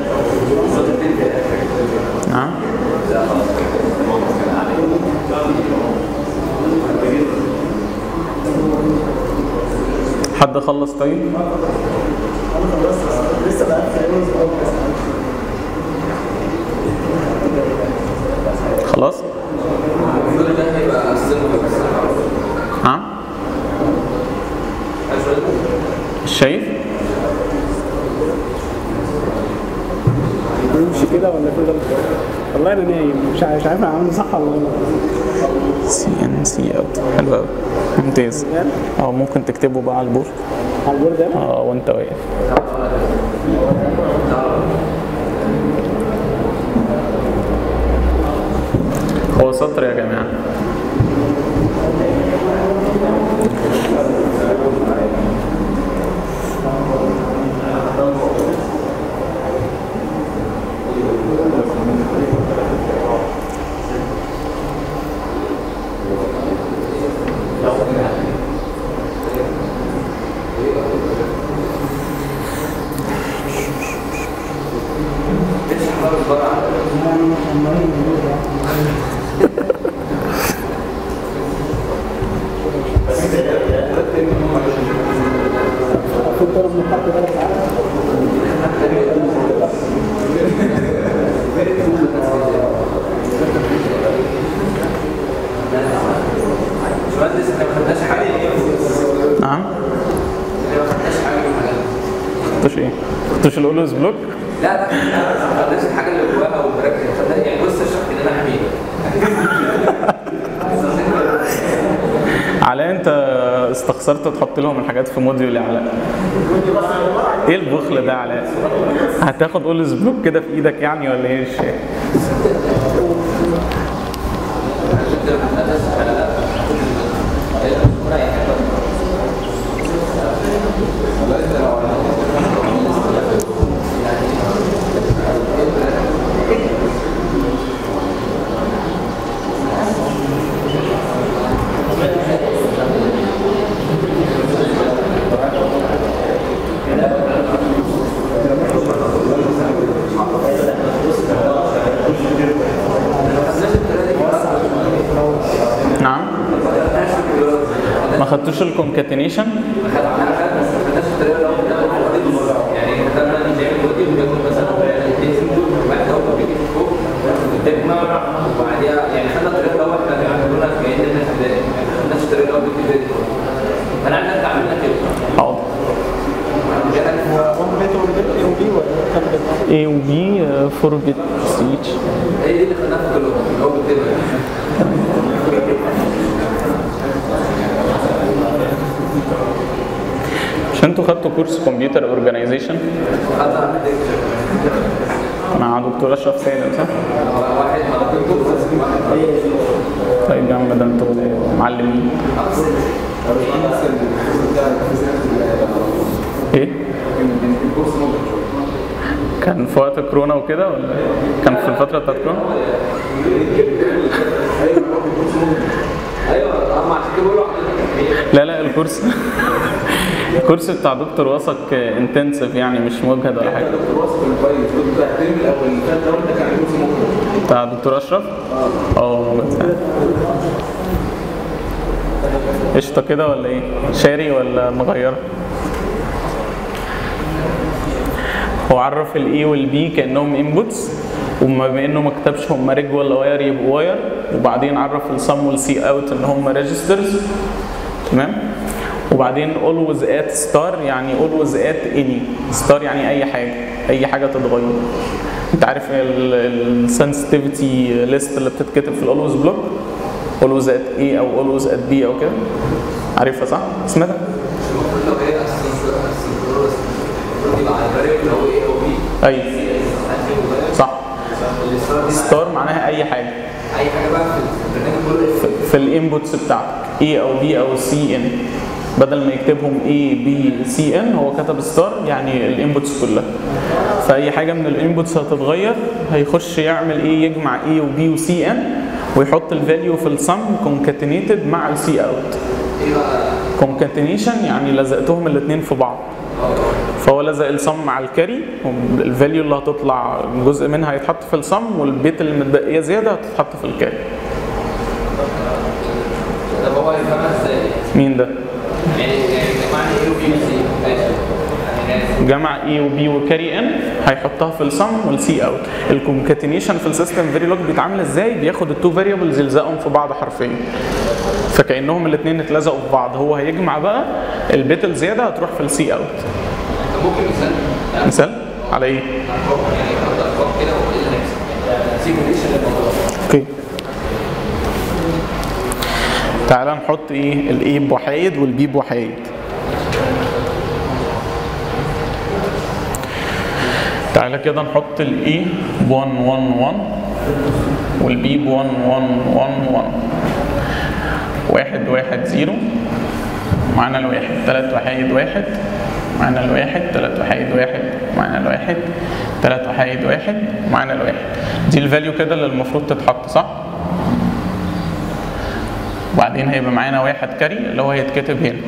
نعم حد خلص طيب انا خلصت لسه بقى في يوز خلاص كل ده هيبقى اسمبل بس نعم مش شايف يمشي كده ولا كده والله انا نايم مش عارف مش عارف انا عامل صح ولا غلط سي ان سي اوت حلو قوي ممتاز اه ممكن تكتبه بقى على البورد على البورد ده اه وانت واقف هو سطر يا جماعه المفروض ضرب من الحرف ثلاث ساعات باشمهندس احنا ما خدناش حاجه نعم احنا ما خدناش حاجه من الحاجات دي. خدتوش ايه؟ خدتوش الاولوز بلوك؟ لا لا ما خدناش الحاجه اللي جواها ومركز خدنا يعني بص اشرح لنا حميد علاء انت استخسرت تحط لهم الحاجات في موديول يا علاء ايه البخل ده يا علاء هتاخد اولوز بلوك كده في ايدك يعني ولا ايه مش فاهم نعم ما خدتوش الكونكاتينيشن خدناش الطريقه اللي هو بنعمل يعني خدنا نعمل ودي وناخد مثلا اثنين سيمبل وبعد هو بيجي فوق تجمع وبعديها يعني خدنا الطريقه اللي هو احنا بنعملها كاننا في ابتدائي يعني ما خدناش الطريقه اللي هو بيجي في فانا عايز ارجع عملنا كده حاضر وان بيت وان بيت اي وبي ولا كام بيت A و B فور بت each هي دي اللي خدناها في كلهم اللي هو بيكتبها مش انتوا خدتوا كورس كمبيوتر اورجانيزيشن خدنا مع دكتور اشرف سالم صح؟ واحد مرتين كورس واحد طيب يا عم ده انتوا معلمين ايه؟ كان في وقت كورونا وكده ولا كان في الفترة بتاعت كورونا؟ ايوه هم عشان كده بقولوا لا لا الكورس الكورس بتاع دكتور وثق انتنسيف يعني مش مجهد ولا حاجة بتاع دكتور اشرف؟ اه مجهد قشطة كده ولا ايه؟ شاري ولا مغيرة؟ هو عرف الاي والبي كانهم انبوتس وما بما انه ما كتبش هم ريج ولا واير يبقوا واير وبعدين عرف السم والسي اوت ان هم ريجسترز تمام وبعدين always at ستار يعني always at any ستار يعني اي حاجه اي حاجه تتغير انت عارف السنسitivity ليست اللي بتتكتب في الاولويز بلوك always at A او always at B او كده عارفها صح؟ اسمها المفروض لو هي اسنكرونس المفروض يبقى على الفريق اللي هو ايه او بي ايوه صح ستار معناها اي حاجه اي حاجه بقى في البرنامج كله في- في الانبوتس بتاعتك A او B او C N بدل ما يكتبهم A B C N هو كتب ستار يعني الانبوتس كلها فاي حاجه من الانبوتس هتتغير هيخش يعمل ايه يجمع A و B و C N ويحط الفاليو في السم كونكاتينيتد مع السي اوت ايه بقى كونكاتينيشن يعني لزقتهم الاثنين في بعض فهو لزق الصم مع الكاري الفاليو اللي هتطلع جزء منها هيتحط في الصم والبيت اللي متبقيه زياده هتتحط في الكاري طب هو يفهمها ازاي؟ مين ده؟ يعني يعني معنى ايه جمع اي وبي وكاري ان هيحطها في السم والسي اوت الكونكاتينيشن في السيستم فيري لوج بيتعامل ازاي بياخد التو فاريبلز يلزقهم في بعض حرفيا فكانهم الاثنين اتلزقوا في بعض هو هيجمع بقى البيت الزياده هتروح في السي اوت ممكن مثال مثال على ايه يعني احط ارقام كده واقول ايه اللي هيحصل سيموليشن للموضوع اوكي تعالى نحط ايه الاي بوحايد والبي بوحايد تعالى كده نحط الاي ب 1 1 1 والبي ب 1 1 1 1 واحد واحد زيرو معانا الواحد تلات وحايد واحد معانا الواحد تلات وحايد واحد معانا الواحد تلات وحايد واحد معانا الواحد دي الفاليو كده اللي المفروض تتحط صح؟ وبعدين هيبقى معانا واحد كاري اللي هو هيتكتب هنا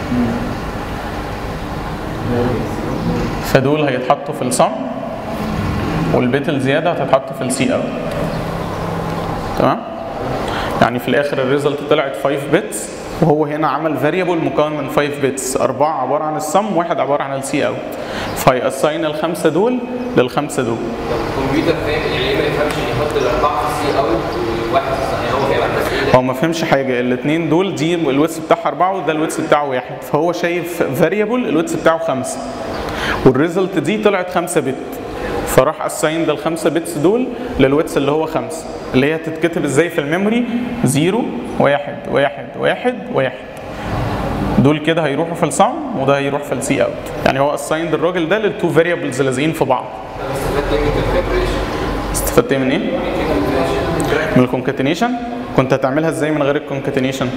فدول هيتحطوا في الصم والبيت الزياده هتتحط في السي اوت تمام يعني في الاخر الريزلت طلعت 5 بيتس وهو هنا عمل فاريبل مكون من 5 بيتس أربعة عبارة عن السم واحد عبارة عن السي اوت فهيأساين الخمسة دول للخمسة دول الكمبيوتر فاهم يعني ايه ما يفهمش ان يحط الاربعه في السي اوت وواحد في الصح يعني هو فاهم بس ايه هو ما فهمش حاجة الاثنين دول دي الويتس بتاعها أربعة وده الويتس بتاعه واحد فهو شايف فاريبل الويتس بتاعه خمسة والريزلت دي طلعت خمسة بت فراح اساين ده الخمسة بيتس دول للويتس اللي هو خمسة اللي هي تتكتب ازاي في الميموري زيرو واحد واحد واحد واحد دول كده هيروحوا في السم وده هيروح في السي اوت يعني هو اسايند الراجل ده للتو فاريبلز لازقين في بعض استفدت ايه من الكالكوليشن استفدت ايه من ايه؟ من الكونكاتينيشن كنت هتعملها ازاي من غير الكونكاتينيشن؟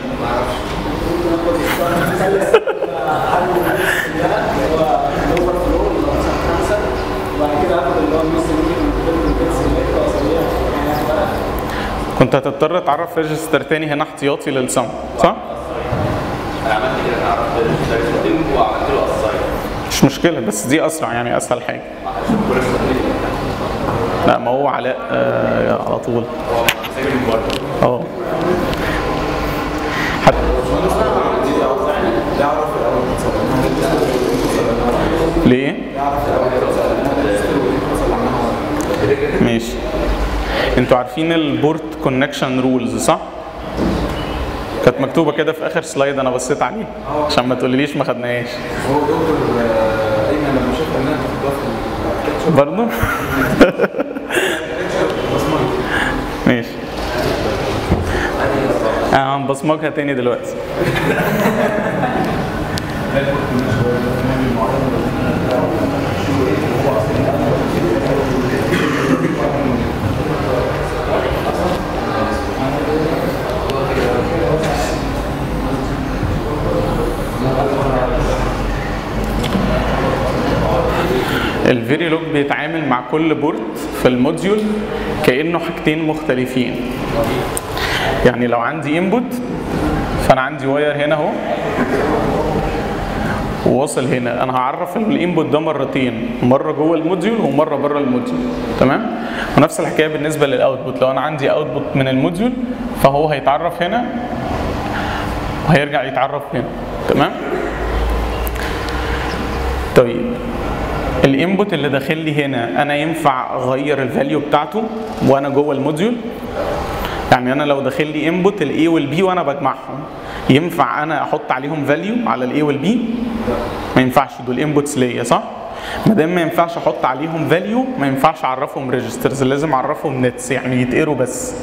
وبعد كده اخد اللي هو النص اللي من البيتس اللي هي واسويها يعني بقى كنت هتضطر تعرف ريجستر تاني هنا احتياطي للسم صح؟ انا عملت كده انا عرفت الريزلتين وعملت له اساين مش مشكلة بس دي أسرع يعني أسهل حاجة عشان كل الريزلتين لا ما هو علاء آه على طول هو سايبني برضه اه حتى يعرف الاول ليه؟ ماشي انتوا عارفين البورت كونكشن رولز صح؟ كانت مكتوبة كده في آخر سلايد أنا بصيت عليه عشان ما تقوليليش ما خدناهاش هو دكتور آه، ايمن لما شاف انها بتضاف في برضه؟ ماشي اه هنبصمجها تاني دلوقتي الفيريلوج بيتعامل مع كل بورت في الموديول كانه حاجتين مختلفين يعني لو عندي انبوت فانا عندي واير هنا اهو وواصل هنا انا هعرف الانبوت ده مرتين مره جوه الموديول ومره بره الموديول تمام ونفس الحكايه بالنسبه للاوتبوت لو انا عندي اوتبوت من الموديول فهو هيتعرف هنا وهيرجع يتعرف هنا تمام طيب الانبوت اللي داخل لي هنا انا ينفع اغير الفاليو بتاعته وانا جوه الموديول يعني انا لو داخل لي انبوت الاي والبي وانا بجمعهم ينفع انا احط عليهم فاليو على الاي والبي ما ينفعش دول انبوتس ليا صح ما دام ما ينفعش احط عليهم فاليو ما ينفعش اعرفهم ريجسترز لازم اعرفهم نتس يعني يتقروا بس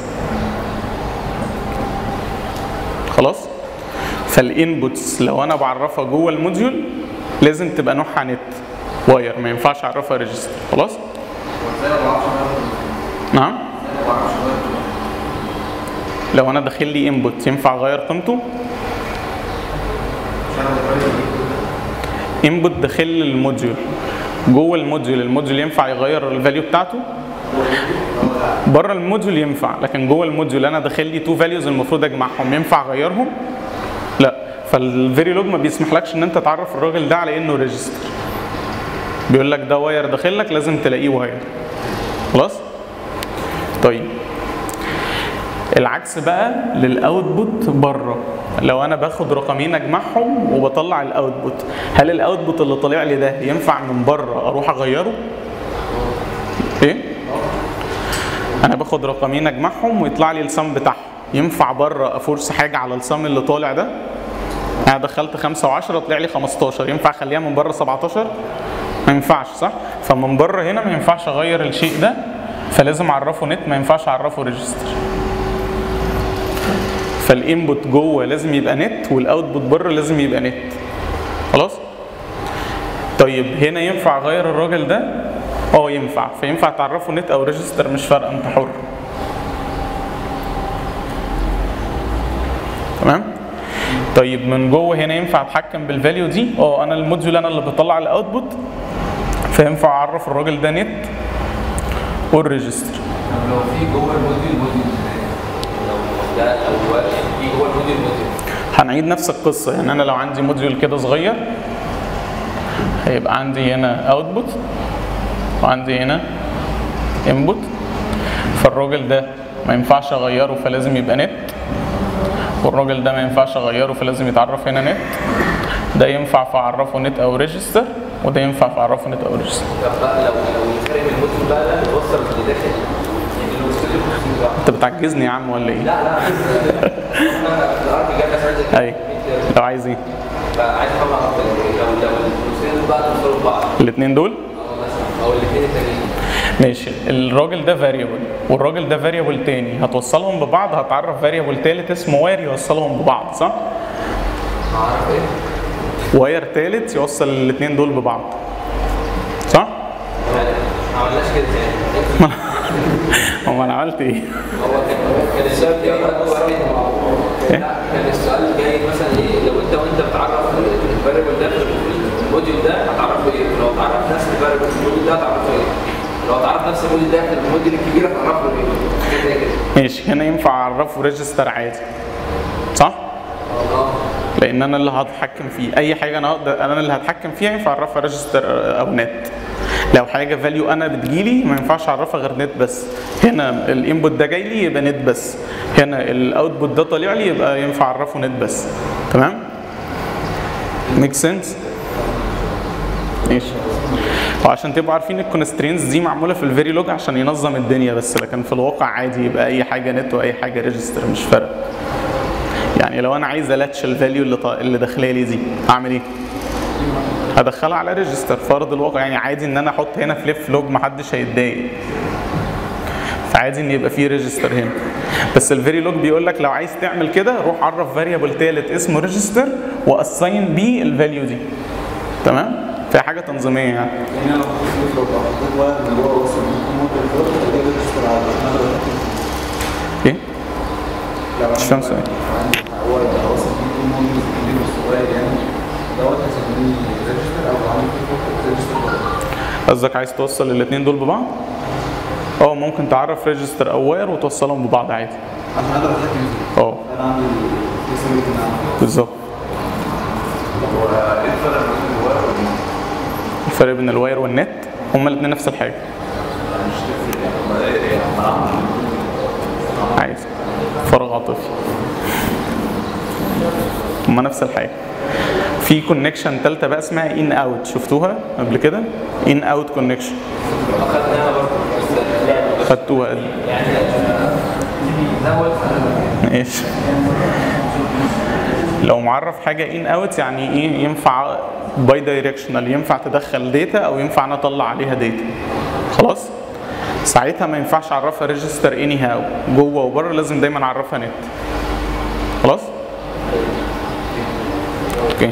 خلاص فالانبوتس لو انا بعرفها جوه الموديول لازم تبقى نوعها نت واير ما ينفعش اعرفها ريجستر خلاص نعم لو انا داخل لي انبوت ينفع اغير قيمته انبوت داخل الموديول جوه الموديول الموديول ينفع يغير الفاليو بتاعته بره الموديول ينفع لكن جوه الموديول انا داخل لي تو فاليوز المفروض اجمعهم ينفع اغيرهم لا فالفيريلوج ما بيسمحلكش ان انت تعرف الراجل ده على انه ريجستر بيقول لك ده واير داخل لك لازم تلاقيه واير خلاص طيب العكس بقى للاوتبوت بره لو انا باخد رقمين اجمعهم وبطلع الاوتبوت هل الاوتبوت اللي طالع لي ده ينفع من بره اروح اغيره ايه انا باخد رقمين اجمعهم ويطلع لي السم بتاعهم ينفع بره افورس حاجه على السم اللي طالع ده انا دخلت 5 و10 طلع لي 15 ينفع اخليها من بره 17 ما ينفعش صح فمن بره هنا ما ينفعش اغير الشيء ده فلازم اعرفه نت ما ينفعش اعرفه ريجستر فالانبوت جوه لازم يبقى نت والاوتبوت بره لازم يبقى نت خلاص طيب هنا ينفع اغير الراجل ده اه ينفع فينفع تعرفه نت او ريجستر مش فارقه انت حر تمام طيب من جوه هنا ينفع اتحكم بالفاليو دي اه انا الموديول انا اللي بطلع الاوتبوت فينفع اعرف الراجل ده نت والريجستر طب لو في جوه الموديول موديول لو ده لو هو في جوه الموديول موديول هنعيد نفس القصه يعني انا لو عندي موديول كده صغير هيبقى عندي هنا اوتبوت وعندي هنا انبوت فالراجل ده ما ينفعش اغيره فلازم يبقى نت والراجل ده ما ينفعش اغيره فلازم يتعرف هنا نت ده ينفع فاعرفه نت او ريجستر وده ينفع فاعرفه نت او ريجستر طب بقى لو لو الفرق بين الموديول بقى ده بيوصل اللي داخل يعني لو وصل لي 50 واحد انت بتعجزني يا عم ولا ايه؟ لا لا الارض جاب لك حاجه زي كده اي لو عايز ايه؟ فعايز افهم اكتر لو لو الفلوسين بقى توصلوا لبعض الاثنين دول او مثلا او الاثنين التانيين ماشي الراجل ده فاريبل والراجل ده فاريبل تاني هتوصلهم ببعض هتعرف فاريبل تالت اسمه واير يوصلهم ببعض صح؟ اعرف ايه؟ واير تالت يوصل الاثنين دول ببعض صح؟ ما عملناش كده تاني هو انا عملت ايه؟ هو كان كان السؤال جاي واحد لا كان السؤال جاي مثلا ايه لو انت وانت بتعرف الفاريبل ده في الموديول ده هتعرفه ايه؟ لو تعرف نفس الفاريبل في الموديول ده هتعرفه ايه؟ لو تعرف نفس الموديول ده في الموديول الكبير هتعرفه ايه؟ كده كده ماشي هنا ينفع اعرفه ريجستر عادي صح؟ اه لان انا اللي هتحكم فيه اي حاجه انا اقدر انا اللي هتحكم فيها ينفع اعرفها ريجستر او نت لو حاجه فاليو انا بتجيلي ما ينفعش اعرفها غير نت بس هنا الانبوت ده جاي لي يبقى نت بس هنا الاوتبوت ده طالع لي يبقى ينفع اعرفه نت بس تمام ميك سنس ماشي وعشان تبقوا عارفين الكونسترينز دي معموله في الفيري لوج عشان ينظم الدنيا بس لكن في الواقع عادي يبقى اي حاجه نت واي حاجه ريجستر مش فارقه يعني لو انا عايز الاتش الفاليو اللي طا... اللي داخله لي دي اعمل ايه؟ هدخلها على ريجستر فرض الواقع يعني عادي ان انا احط هنا فليب فلوج محدش هيتضايق فعادي ان يبقى فيه ريجستر هنا بس الفيري لوج بيقول لك لو عايز تعمل كده روح عرف فاريبل ثالث اسمه ريجستر واساين بيه الفاليو دي تمام في حاجه تنظيميه يعني يعني انا لو حطيت لو حطيت واير من جوه وصل ممكن الفلوس ده ريجستر على انا لو ايه لو مش فاهم سؤال عندي واير وصل فيه موديول كبير صغير يعني دوت هيسميه ريجستر او عامل فيه ريجستر قصدك عايز توصل الاثنين دول ببعض اه ممكن تعرف ريجستر او واير وتوصلهم ببعض عادي عشان اقدر اتحكم فيه اه انا عندي فلكسبيتي ان انا بالظبط الفرق بين الواير والنت هما الاثنين نفس الحاجه عايز فراغ عاطفي هما نفس الحاجه في كونكشن ثالثه بقى اسمها ان اوت شفتوها قبل كده ان اوت كونكشن اخدناها برضه بس خدتوها دي يعني زي ما قلت ماشي لو معرف حاجه ان اوت يعني ايه ينفع باي دايركشنال ينفع تدخل داتا او ينفع انا اطلع عليها داتا خلاص ساعتها ما ينفعش اعرفها ريجستر اني هاو جوه وبره لازم دايما اعرفها نت خلاص اوكي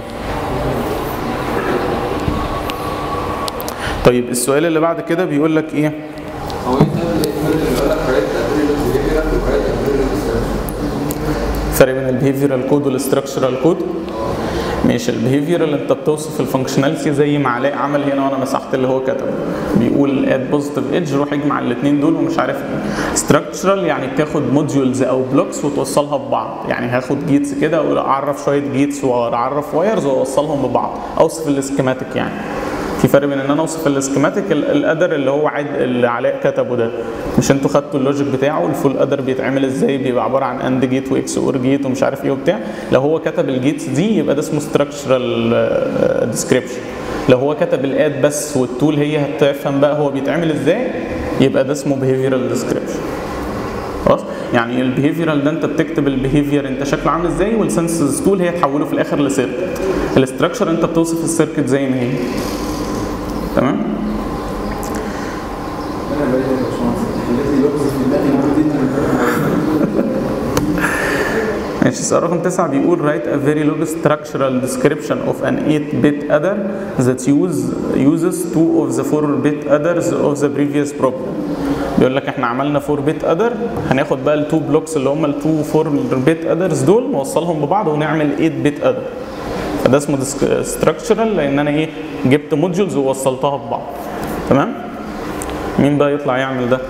طيب السؤال اللي بعد كده بيقول لك ايه هو انت اللي بيقول لك حاجات ابريل بيهيفيرال وحاجات ابريل فرق بين البيهيفيرال كود والاستراكشرال كود ماشي البيهيفيرال انت بتوصف الفانكشناليتي زي ما علاء عمل هنا وانا مسحت اللي هو كتبه بيقول اد بوزيتيف ايدج روح اجمع الاثنين دول ومش عارف ايه ستراكشرال يعني بتاخد موديولز او بلوكس وتوصلها ببعض يعني هاخد جيتس كده واعرف شويه جيتس واعرف وايرز واوصلهم ببعض اوصف السكيماتيك يعني في فرق بين ان انا اوصف السكيماتيك القدر اللي هو عاد اللي علاء كتبه ده مش انتوا خدتوا اللوجيك بتاعه الفول قدر بيتعمل ازاي بيبقى عباره عن اند جيت واكس اور جيت ومش عارف ايه وبتاع لو هو كتب الجيتس دي يبقى ده اسمه ستراكشرال ديسكريبشن لو هو كتب الاد بس والتول هي هتفهم بقى هو بيتعمل ازاي يبقى ده اسمه behavioral description خلاص يعني البيهيفيرال ده انت بتكتب البيهيفير انت شكله عامل ازاي والسنسز تول هي تحوله في الاخر لسيركت الاستراكشر انت بتوصف السيركت زي ما هي تمام انا بقيت يا باشمهندس التي لغز في دماغي المفروض ماشي السؤال رقم 9 بيقول write a very long structural description of an 8-bit adder that use uses two of the 4-bit adders of the previous problem بيقول لك احنا عملنا 4-bit adder هناخد بقى التو بلوكس اللي هم التو 4-bit adders دول نوصلهم ببعض ونعمل 8-bit adder فده اسمه structural لان انا ايه جبت موديولز ووصلتها ببعض تمام مين بقى يطلع يعمل ده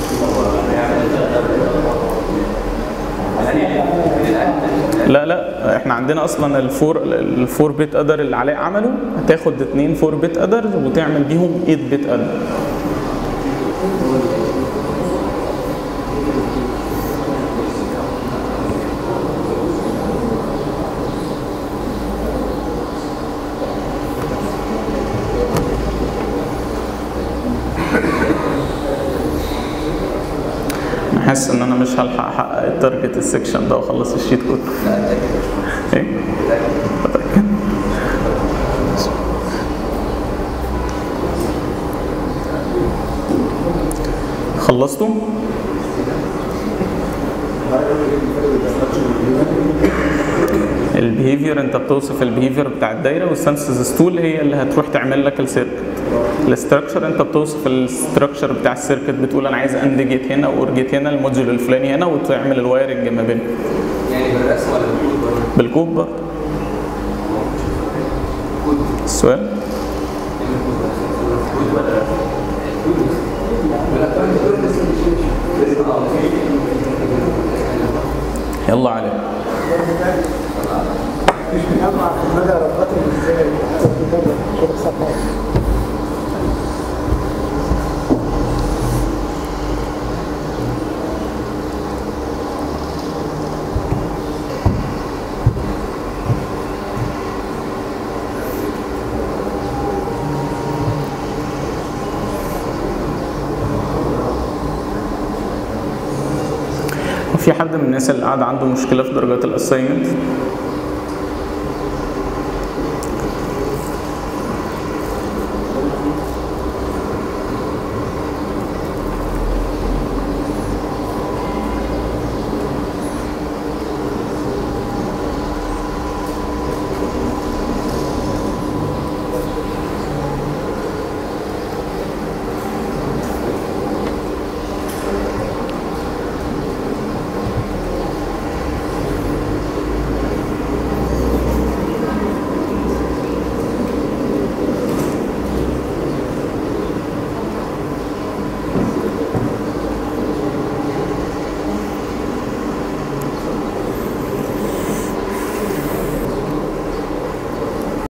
لا لا احنا عندنا اصلا الفور الفور بيت ادر اللي علاء عمله هتاخد اتنين فور بيت ادر وتعمل بيهم 8 بيت ادر انا حاسس ان انا مش هلحق احقق التارجت السكشن ده واخلص الشيت كله ايه متأكد؟ خلصتوا؟ البيهيفير انت بتوصف البيهيفير بتاع الدايره والسنسز ستول هي اللي هتروح تعمل لك السيركت الاستراكشر انت بتوصف الاستراكشر بتاع السيركت بتقول انا عايز اند جيت هنا اور جيت هنا الموديول الفلاني هنا وتعمل الوايرنج ما بينهم يعني بالرسم ولا بالكود برضه؟ بالكود برضه السؤال يلا علي مش بنجمع في مدى رغبتهم ازاي شغل صفحات في حد من الناس اللي قاعد عنده مشكله في درجات الاساينمنت